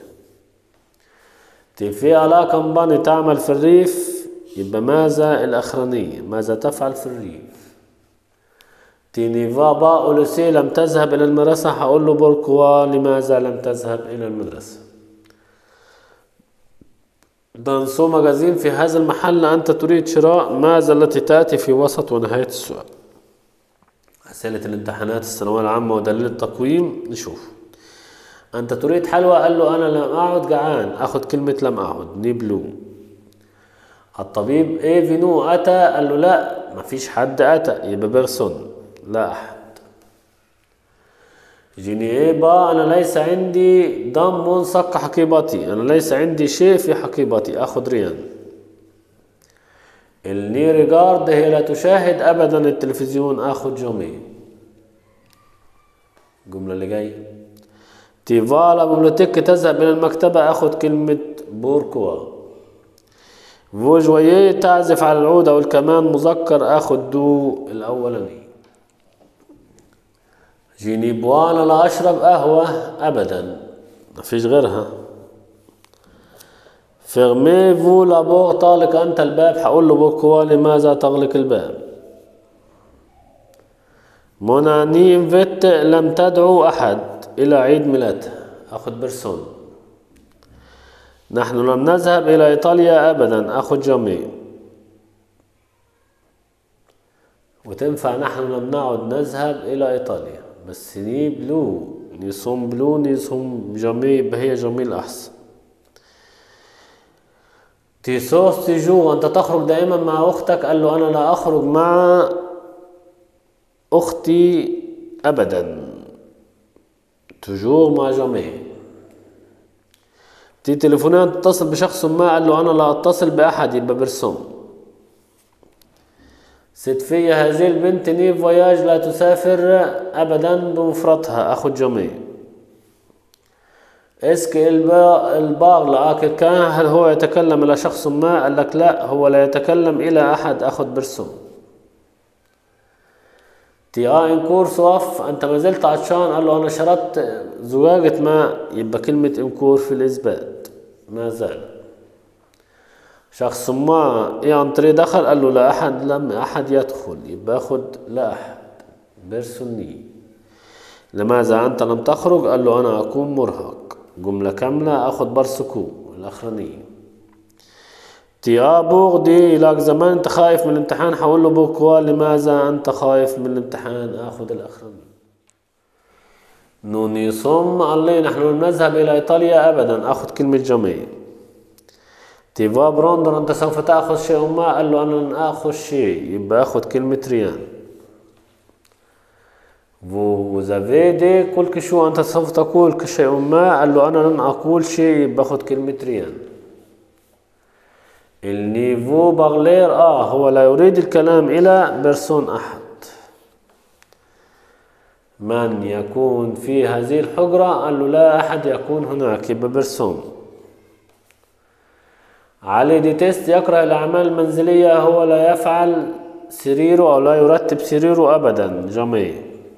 تفي على كمباني تعمل في الريف يبقى ماذا الأخرانية ماذا تفعل في الريف تينيفا با أولوسي لم تذهب إلى المدرسة هقول له بوركوا لماذا لم تذهب إلى المدرسة دانسو مجازين في هذا المحل أنت تريد شراء ماذا التي تأتي في وسط ونهاية السؤال أسئلة الامتحانات الثانوية العامة ودليل التقويم نشوف أنت تريد حلوى قال له أنا لم أعد جعان أخذ كلمة لم أعد نيبلو الطبيب إيه فينو أتى قال له لا مفيش حد أتى يبقى بيرسون لا أحد جيني إيه با أنا ليس عندي دم منسق حقيبتي أنا ليس عندي شيء في حقيبتي أخذ ريان الني ريجارد هي لا تشاهد أبدا التلفزيون أخذ جومي الجملة اللي جاية تيفالا بيبليوتيك تذهب إلى المكتبة أخذ كلمة بوركوا فوجوية تعزف على العود أو الكمان مذكر أخذ دو الأولاني جيني بوانا لا أشرب قهوة أبدا ما فيش غيرها فيرميفو لابور طالق أنت الباب حقول له بوكوا لماذا تغلق الباب موناني فيت لم تدعو أحد إلى عيد ميلادها أخذ برسون نحن لم نذهب إلى إيطاليا أبدا أخذ جميع وتنفع نحن لم نعد نذهب إلى إيطاليا بس ني بلو نيصوم بلو نيصوم جميع هي جميل أحسن تيسوس تيجو أنت تخرج دائما مع أختك قال له أنا لا أخرج مع أختي أبدا تجور مع جميع تي تليفونات تتصل بشخص ما قال له أنا لا أتصل بأحد يبقى برسوم ست فيا هذه البنت ني فواياج لا تسافر أبدا بمفردها أخو جميع اسك الباغ لآكل كان هل هو يتكلم إلى شخص ما قال لك لا هو لا يتكلم إلى أحد أخذ برسوم تي اه انكور صوف انت ما زلت عطشان قال له انا شربت زجاجة ماء يبقى كلمة انكور في الاثبات ما زال شخص ما ينطري دخل قال له لا احد لم احد يدخل يبقى خد لا احد بيرسوني لماذا انت لم تخرج قال له انا اكون مرهق جملة كاملة اخد برسكو الاخرانية تيابوغ دي لك زمان انت خايف من الامتحان حول له بوكوا لماذا انت خايف من الامتحان اخذ الاخرانية نوني صم الله نحن لم نذهب الى ايطاليا ابدا اخذ كلمة جميع تيفا بروندر انت سوف تاخذ شيء ما قال له انا لن اخذ شيء يبقى اخذ كلمة ريان vous avez dit كل شو انت سوف تقول كشيء ما قال له انا لن اقول شيء يبقى اخذ كلمة ريان النيفو بغلير اه هو لا يريد الكلام الى بيرسون احد من يكون في هذه الحجرة قال له لا احد يكون هناك يبقى بيرسون علي دي تيست يكره الأعمال المنزلية هو لا يفعل سريره أو لا يرتب سريره أبدا جميع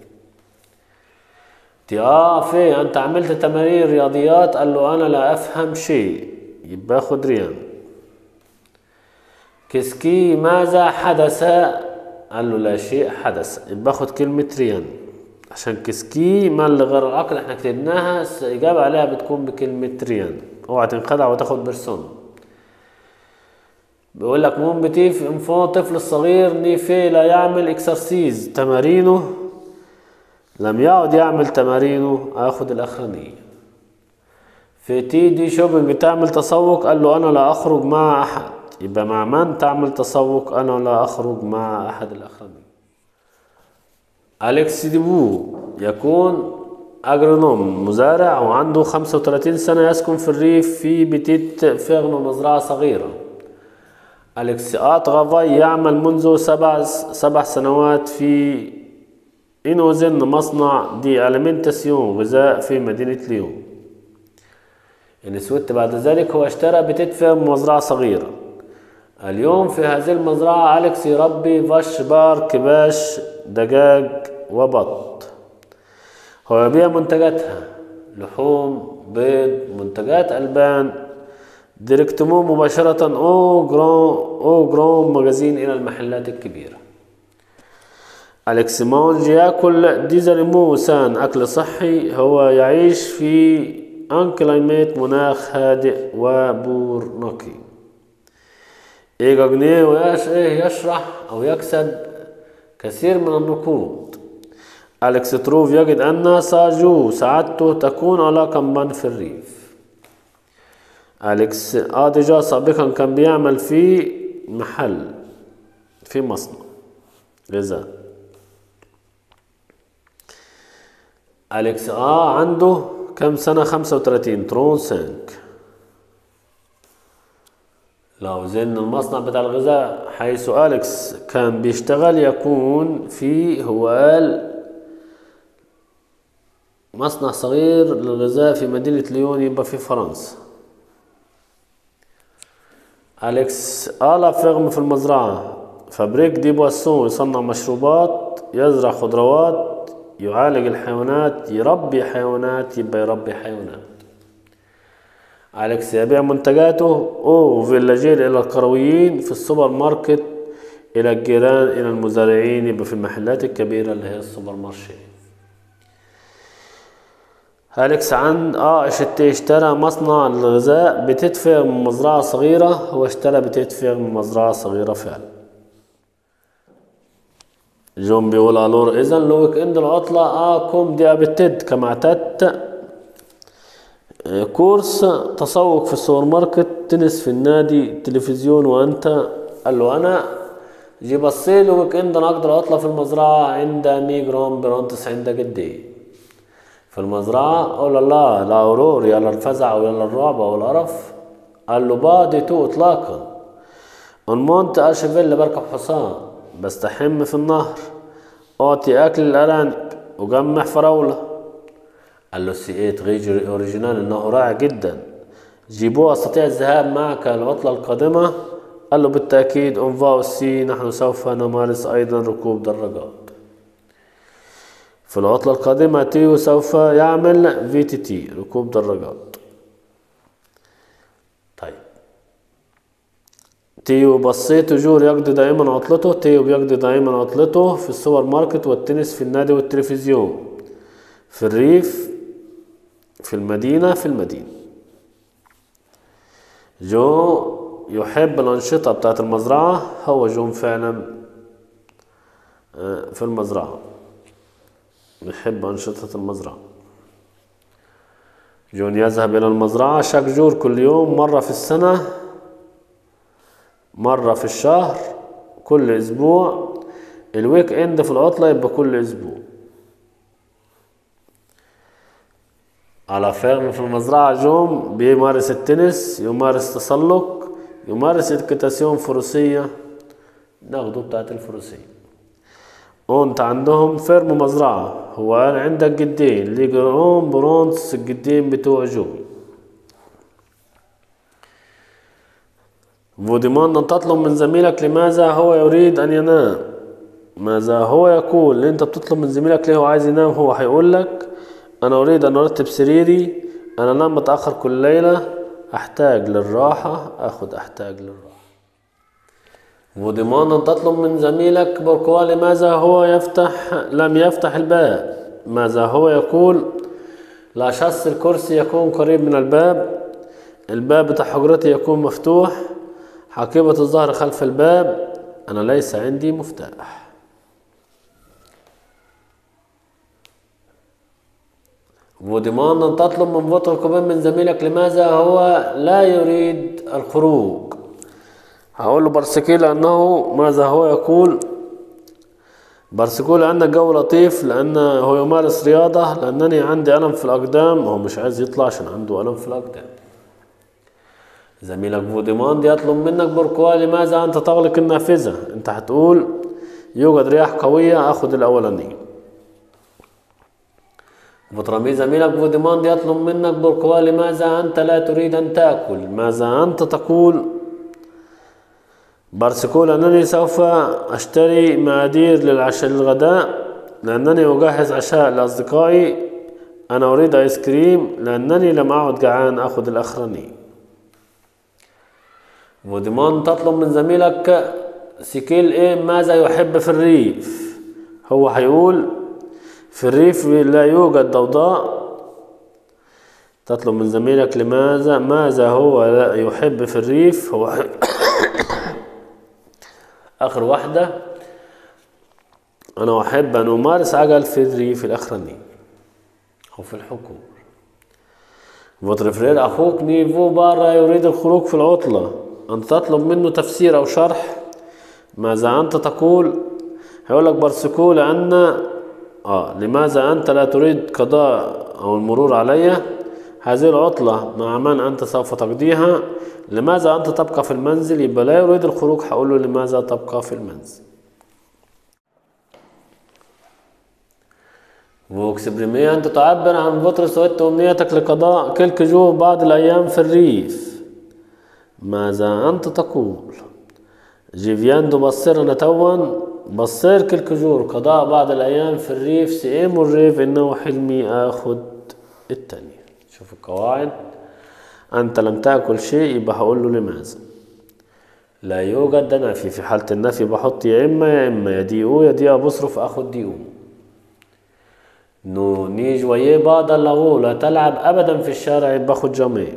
تي آه في أنت عملت تمارين رياضيات قال له أنا لا أفهم شيء يبقى خد ريان كسكي ماذا حدث قال له لا شيء حدث يبقى خد كلمة ريان عشان كسكي ما اللي غير العقل احنا كتبناها الإجابة عليها بتكون بكلمة ريان اوعى تنخدع وتاخد برسون بيقول لك مون بتيف انفون طفل الصغير نيفي لا يعمل اكسرسيز تمارينه لم يعد يعمل تمارينه اخذ الاخرانية في تي دي شوبينج بتعمل تسوق قال له انا لا اخرج مع احد يبقى مع من تعمل تسوق انا لا اخرج مع احد الاخرانية أليكس ديبو يكون أجرونوم مزارع وعنده 35 سنة يسكن في الريف في بتيت فيغنو مزرعة صغيرة أليكس غافاي يعمل منذ سبع سبع سنوات في إنوزن مصنع دي ألمنتاسيون غذاء في مدينة ليون يعني سويت بعد ذلك هو اشترى بتدفع مزرعة صغيرة اليوم في هذه المزرعة أليكس يربي فش بار كباش دجاج وبط هو يبيع منتجاتها لحوم بيض منتجات ألبان ديركتمو مباشرة أو جران أو جران مجازين إلى المحلات الكبيرة ألكسيمونج يأكل ديزريمو سان أكل صحي هو يعيش في أن كلايميت مناخ هادئ وبور نقي إيجاجنيو يشرح أو يكسب كثير من النقود أليكس تروف يجد أن ساجو سعادته تكون على كمبان في الريف أليكس آديجا سابقا كان بيعمل في محل في مصنع غذاء أليكس آه عنده كم سنة خمسة وتلاتين ترون سانك لو زين المصنع بتاع الغذاء حيث أليكس كان بيشتغل يكون في هو قال مصنع صغير للغذاء في مدينة ليون يبقى في فرنسا أليكس آلا فيغم في المزرعة فابريك دي بواسون يصنع مشروبات يزرع خضروات يعالج الحيوانات يربي حيوانات يبقى يربي حيوانات أليكس يبيع منتجاته أو فيلاجير إلى القرويين في السوبر ماركت إلى الجيران إلى المزارعين يبقى في المحلات الكبيرة اللي هي السوبر مارشي أليكس عند اه اشت- اشترى مصنع الغذاء بتدفع من مزرعة صغيرة هو اشترى بتدفع من مزرعة صغيرة فعلا جون بيقول الور اذا لو ويك اند العطلة اه كوم دي ابتد كما اعتدت آه، كورس تسوق في السوبر ماركت تنس في النادي تلفزيون وانت قال له انا جي بصيله ويك اند انا اقدر عطلة في المزرعة عند 100 جرام برونتس عند جدي في المزرعة قول الله لا أورور يلا الفزع ويلا الرعب والقرف قال له بعد تو إطلاقا أنمونت أشفيل بركب حصان بستحم في النهر أعطي أكل الأرانب وجمع فراولة قال له سي ايه غير اوريجينال انه رائع جدا جيبوه استطيع الذهاب معك العطلة القادمة قال له بالتأكيد أنفا سي نحن سوف نمارس أيضا ركوب دراجات في العطلة القادمة تيو سوف يعمل في تي تي ركوب دراجات طيب تيو بصيت جور يقضي دائما عطلته تيو بيقضي دائما عطلته في السوبر ماركت والتنس في النادي والتلفزيون في الريف في المدينة في المدينة جو يحب الأنشطة بتاعت المزرعة هو جون فعلا آه، في المزرعة يحب أنشطة المزرعة جون يذهب إلى المزرعة شاكجور كل يوم مرة في السنة مرة في الشهر كل أسبوع الويك إند في العطلة يبقى كل أسبوع على فيرم في المزرعة جوم بيمارس التنس يمارس تسلق يمارس إدكتاسيون فروسية ناخده بتاعت الفروسية وانت عندهم فيرم مزرعة هو قال عندك جدين ليجرون برونس الجدين بتوع جوم فوديمان أن تطلب من زميلك لماذا هو يريد أن ينام ماذا هو يقول انت بتطلب من زميلك ليه هو عايز ينام هو هيقول لك انا اريد ان ارتب سريري انا انام متاخر كل ليله احتاج للراحه اخد احتاج للراحه ودمان ان تطلب من زميلك بركوا لماذا هو يفتح لم يفتح الباب ماذا هو يقول لا شخص الكرسي يكون قريب من الباب الباب بتاع حجرتي يكون مفتوح حقيبة الظهر خلف الباب أنا ليس عندي مفتاح وضمان أن تطلب من بطل القبين من زميلك لماذا هو لا يريد الخروج هقول له برسكي لأنه ماذا هو يقول برسكول لأن الجو لطيف لأن هو يمارس رياضة لأنني عندي ألم في الأقدام هو مش عايز يطلع عشان عنده ألم في الأقدام زميلك فوديماند يطلب منك بركوا لماذا أنت تغلق النافذة أنت هتقول يوجد رياح قوية أخذ الأولانية بطرمي زميلك فوديماند يطلب منك بركوا لماذا أنت لا تريد أن تأكل ماذا أنت تقول بارسكول أنني سوف أشتري مقادير للعشاء للغداء لأنني أجهز عشاء لأصدقائي أنا أريد آيس كريم لأنني لم أعد جعان أخذ الأخراني ودمان تطلب من زميلك سكيل إيه ماذا يحب في الريف هو هيقول في الريف لا يوجد ضوضاء تطلب من زميلك لماذا ماذا هو لا يحب في الريف هو آخر واحدة أنا أحب أن أمارس عجل في الريف الأخراني أو في الحكومة فوتر أخوك نيفو بارا يريد الخروج في العطلة أن تطلب منه تفسير أو شرح ماذا أنت تقول هيقول لك برسكو لأن آه لماذا أنت لا تريد قضاء أو المرور علي هذه العطلة مع من أنت سوف تقضيها لماذا أنت تبقى في المنزل يبقى لا يريد الخروج هقول له لماذا تبقى في المنزل وكسبريمية أنت تعبر عن فترة سويت أمنيتك لقضاء كلك جو بعض الأيام في الريف ماذا أنت تقول جيفياندو بصرنا توا بصير كلك جور قضاء بعض الأيام في الريف سئيم الريف إنه حلمي آخد التانية شوف القواعد أنت لم تأكل شيء يبقى هقول له لماذا لا يوجد ده نفي في حالة النفي بحط يا إما يا إما يا دي أو يا دي بصرف أخد دي أو نو نيج ويه بعض اللغو لا تلعب أبدا في الشارع باخد جامعي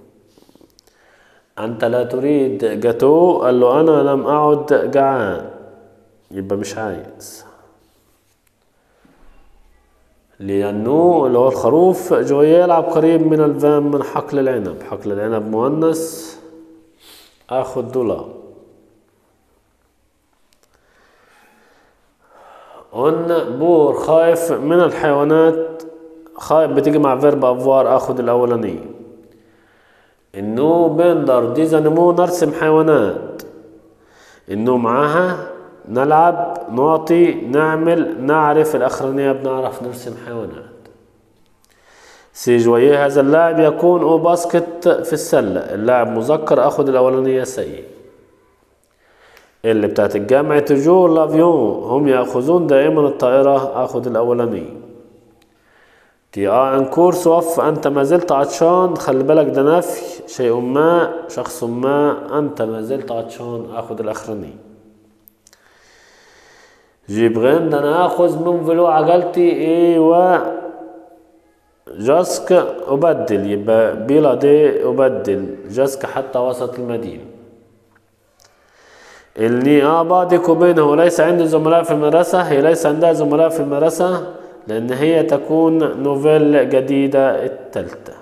أنت لا تريد جاتو قال له أنا لم أعد جعان يبقى مش عايز لأنه اللي هو الخروف جوي يلعب قريب من الفام من حقل العنب حقل العنب مؤنث اخد دولار قلنا بور خايف من الحيوانات خايف بتيجي مع فيرب افوار اخد الاولانية انه بندر دي نمو نرسم حيوانات انه معاها نلعب نعطي نعمل نعرف الاخرانية بنعرف نرسم حيوانات سي جويه هذا اللاعب يكون او باسكت في السلة اللاعب مذكر اخد الاولانية سيء اللي بتاعت الجامعة تجور لافيون هم يأخذون دائما الطائرة اخد الاولانية تي اه ان كورس وف انت ما زلت عطشان خلي بالك ده نفي شيء ما شخص ما انت ما زلت عطشان اخد الاخرانية جيبغين ده انا اخذ من فلو عجلتي ايه و جاسك أبدل يبقى بلا دي أبدل جاسك حتى وسط المدينة اللي اه بعضك وبينه ليس عندي زملاء في المدرسة هي ليس عندها زملاء في المدرسة لأن هي تكون نوفيل جديدة التالتة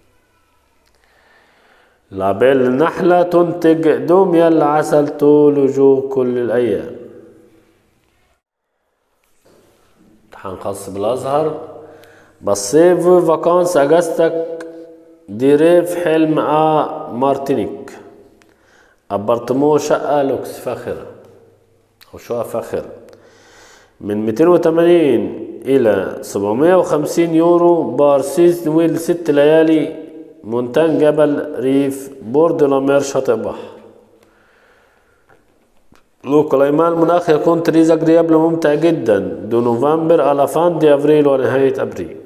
لابيل النحلة تنتج دمية العسل طول وجوه كل الأيام امتحان خاص بالأزهر بصيف فاكانس اجازتك دي ريف حلم ا مارتينيك ابارتمو شقة لوكس فاخرة او شقة فاخرة من 280 الى 750 يورو بار سيس نويل ست ليالي مونتان جبل ريف بورد لامير شاطئ بحر لو كلايمان المناخ يكون تريز اجريابل ممتع جدا دو نوفمبر على فان دي افريل ونهاية ابريل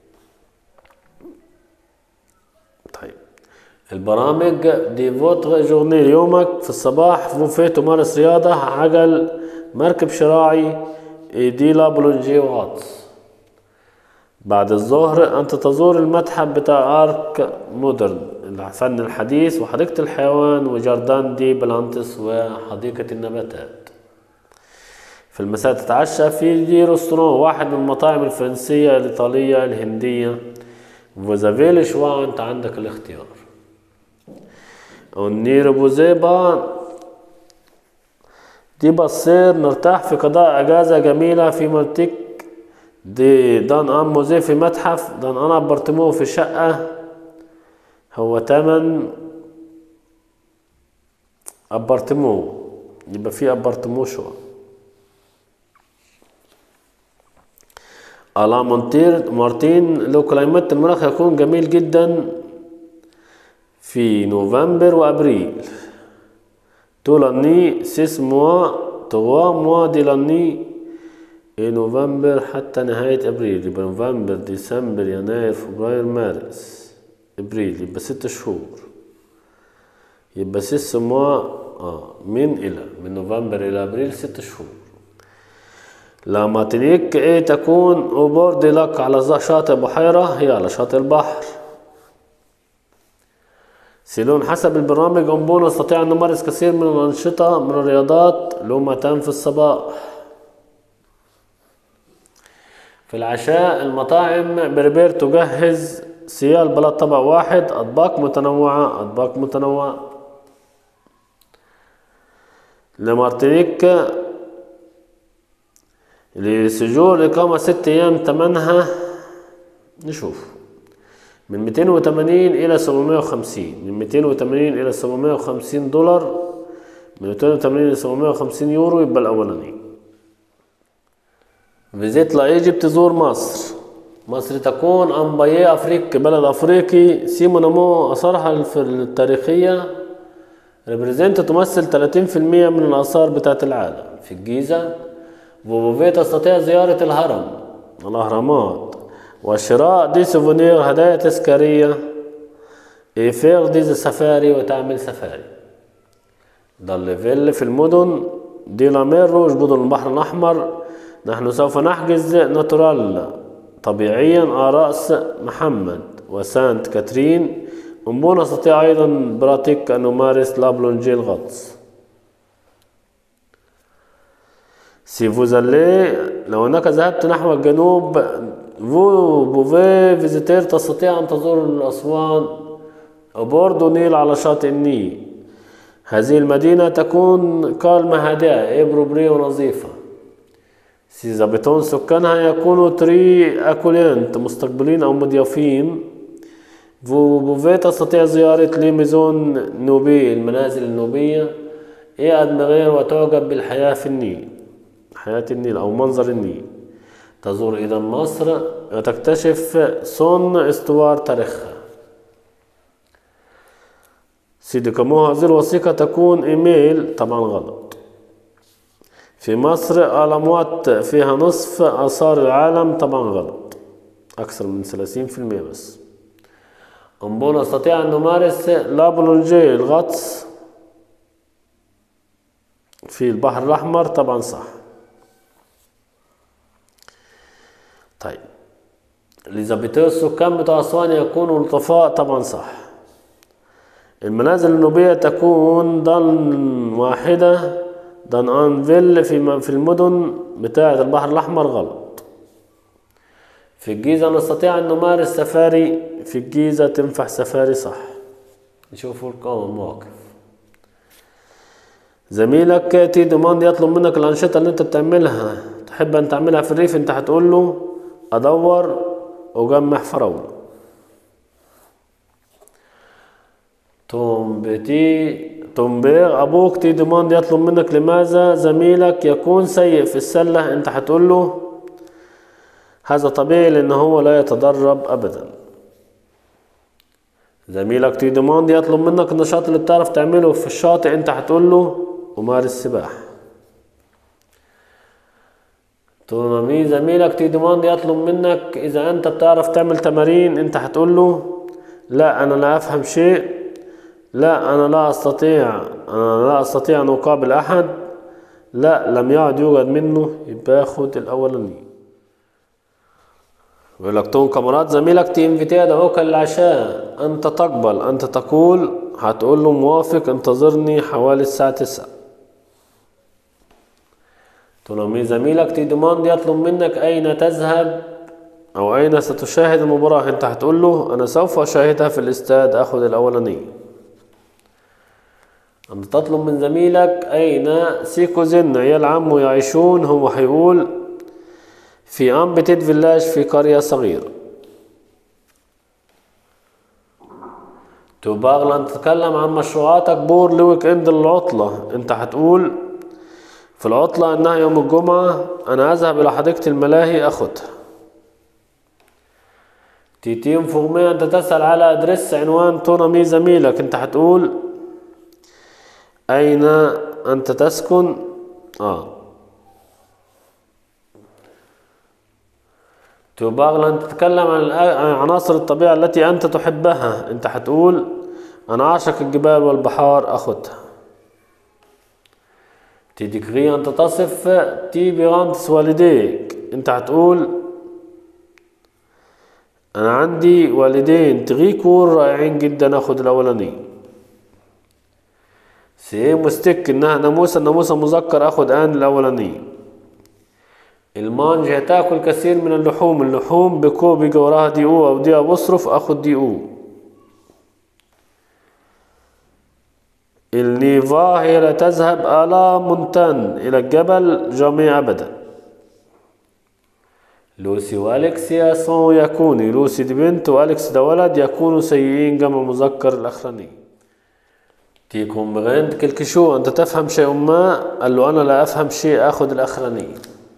طيب البرامج دي فوتغ جورني يومك في الصباح فوفي تمارس رياضة عجل مركب شراعي ديلا بلونجي وغطس بعد الظهر أنت تزور المتحف بتاع آرك مودرن الفن الحديث وحديقة الحيوان وجردان دي بلانتس وحديقة النباتات في المساء تتعشى في دي رستوران واحد من المطاعم الفرنسية الإيطالية الهندية وزافيل شوا أنت عندك الاختيار ونير بوزيبا دي بصير نرتاح في قضاء أجازة جميلة في مالتيك دي دان ام موزيه في متحف دان انا ابرتموه في شقة هو تمن ابرتموه يبقى في ابرتموه شو الا مونتير مارتين لو كلايمات المناخ يكون جميل جدا في نوفمبر وابريل تولاني سيس موا توا موا دي لاني إيه نوفمبر حتى نهاية أبريل يبقى نوفمبر ديسمبر يناير فبراير مارس أبريل يبقى ست شهور يبقى سيس موا آه من إلى من نوفمبر إلى أبريل ست شهور لما تليك إيه تكون أوبورد لك على شاطئ بحيرة هي على شاطئ البحر سيلون حسب البرنامج أمبو نستطيع أن نمارس كثير من الأنشطة من الرياضات لومتان في الصباح في العشاء المطاعم بربير تجهز سيال بلد طبق واحد أطباق متنوعة أطباق متنوعة لمارتينيك لسجون إقامة ست أيام تمنها نشوف من 280 إلى 750 من 280 إلى 750 دولار من 280 إلى 750 يورو يبقى الأولاني فيزيت لإيجيبت تزور مصر مصر تكون أمباية أفريقيا بلد أفريقي سيمو نمو أثارها التاريخية ريبريزنت تمثل 30% من الآثار بتاعت العالم في الجيزة وبوفيه تستطيع زيارة الهرم الأهرامات وشراء دي سوفونير هدايا تذكارية إيفير ديز سفاري وتعمل سفاري ده الليفل في المدن دي لامير روج مدن البحر الأحمر نحن سوف نحجز ناتورال طبيعيا على رأس محمد وسانت كاترين أمبو نستطيع أيضا براتيك أن نمارس لابلونجي الغطس سي فوز لو أنك ذهبت نحو الجنوب فو بوفي فيزيتير تستطيع أن تزور الأسوان وبوردو نيل على شاطئ النيل هذه المدينة تكون كالمة هادئة إبروبرية ونظيفة سيزابيتون سكانها يكونوا تري أكولينت مستقبلين أو مضيافين فو بوفي تستطيع زيارة لي ميزون نوبي المنازل النوبية إيه أدمغير وتعجب بالحياة في النيل حياة النيل أو منظر النيل تزور إذا مصر وتكتشف صن استوار تاريخها سيدي كمو هذه الوثيقة تكون إيميل طبعا غلط في مصر الأموات فيها نصف آثار العالم طبعا غلط أكثر من ثلاثين في المية بس أمبو نستطيع أن نمارس لابولونجي الغطس في البحر الأحمر طبعا صح طيب الإليزابيثية السكان بتوع أسوان يكونوا لطفاء طبعا صح المنازل النوبية تكون ضن واحدة ضن أنفيل في في المدن بتاعة البحر الأحمر غلط في الجيزة نستطيع أن نمارس سفاري في الجيزة تنفع سفاري صح نشوفوا القوم المواقف زميلك تي دوماند يطلب منك الأنشطة اللي أنت بتعملها تحب أن تعملها في الريف أنت هتقول له أدور وجمع فراولة تومبتي تومبير أبوك تي دوماند يطلب منك لماذا زميلك يكون سيء في السلة أنت هتقول له هذا طبيعي لأن هو لا يتدرب أبدا زميلك تي دوماند يطلب منك النشاط اللي بتعرف تعمله في الشاطئ أنت هتقول له أمارس سباحة تونامي زميلك تي دوماند يطلب منك إذا أنت بتعرف تعمل تمارين أنت هتقول له لا أنا لا أفهم شيء لا أنا لا أستطيع أنا لا أستطيع أن أقابل أحد لا لم يعد يوجد منه يبقى ياخد الأولاني يقول لك تون كاميرات زميلك تينفيتي يدعوك للعشاء أنت تقبل أنت تقول هتقول له موافق انتظرني حوالي الساعة تسعة تنامي زميلك تي دوماند يطلب منك أين تذهب أو أين ستشاهد المباراة أنت هتقول له أنا سوف أشاهدها في الاستاد أخذ الأولانية أنت تطلب من زميلك أين سيكوزن عيال عمه يعيشون هو هيقول في أمبتيت فيلاج في قرية صغيرة تباغلا تتكلم عن مشروعاتك بور لويك اند العطلة انت هتقول في العطلة انها يوم الجمعة انا اذهب الى حديقة الملاهي اخدها تيتيم فوغمي انت تسأل على ادرس عنوان تونامي زميلك انت هتقول اين انت تسكن اه تباغلا تتكلم عن عناصر الطبيعة التي أنت تحبها أنت هتقول أنا أعشق الجبال والبحار أخدها تديكري أنت تصف تي بيغانتس والديك أنت هتقول أنا عندي والدين تغيكور رائعين جدا أخد الأولاني سي مستك إنها ناموسة ناموسة مذكر أخد آن الأولاني المانج هتاكل كثير من اللحوم اللحوم بكو بيجي وراها دي او او دي بصرف اخد دي او النيفا هي لا تذهب آلا مونتان إلى الجبل جميع أبدا لوسي وأليكس يا صون يكوني لوسي دي بنت وأليكس ده ولد يكونوا سيئين جمع مذكر الأخراني تيكم بغند كلكشو أنت تفهم شيء ما قال له أنا لا أفهم شيء أخذ الأخراني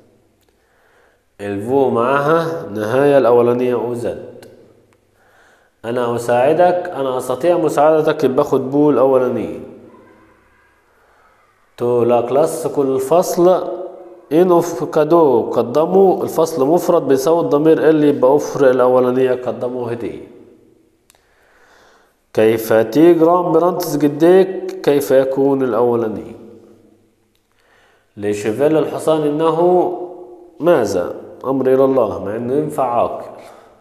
الفو معها نهاية الأولانية أو زد أنا أساعدك أنا أستطيع مساعدتك باخد بو الأولانية تو لا كلاس كل فصل إن أوف كادو قدموا الفصل مفرد بيساوي الضمير اللي يبقى أفر الأولانية قدموا هدية كيف تي جرام برانتس قديك كيف يكون الأولاني لشيفيل الحصان إنه ماذا أمر إلى الله مع إنه ينفع عاقل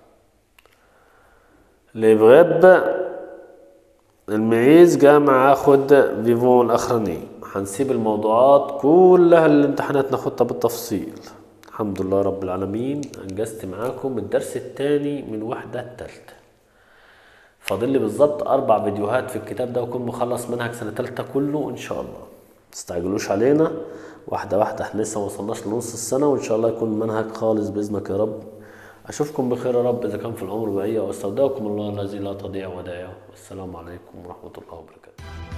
لبغب المعيز جامع اخد فيفون الاخراني هنسيب الموضوعات كلها الامتحانات ناخدها بالتفصيل الحمد لله رب العالمين انجزت معاكم الدرس الثاني من الوحدة الثالثة فاضل لي بالظبط اربع فيديوهات في الكتاب ده واكون مخلص منهج سنة تالتة كله ان شاء الله متستعجلوش علينا واحدة واحدة احنا لسه موصلناش لنص السنة وان شاء الله يكون منهج خالص باذنك يا رب اشوفكم بخير يا رب اذا كان في العمر بقية واستودعكم الله الذي لا تضيع ودائعه والسلام عليكم ورحمة الله وبركاته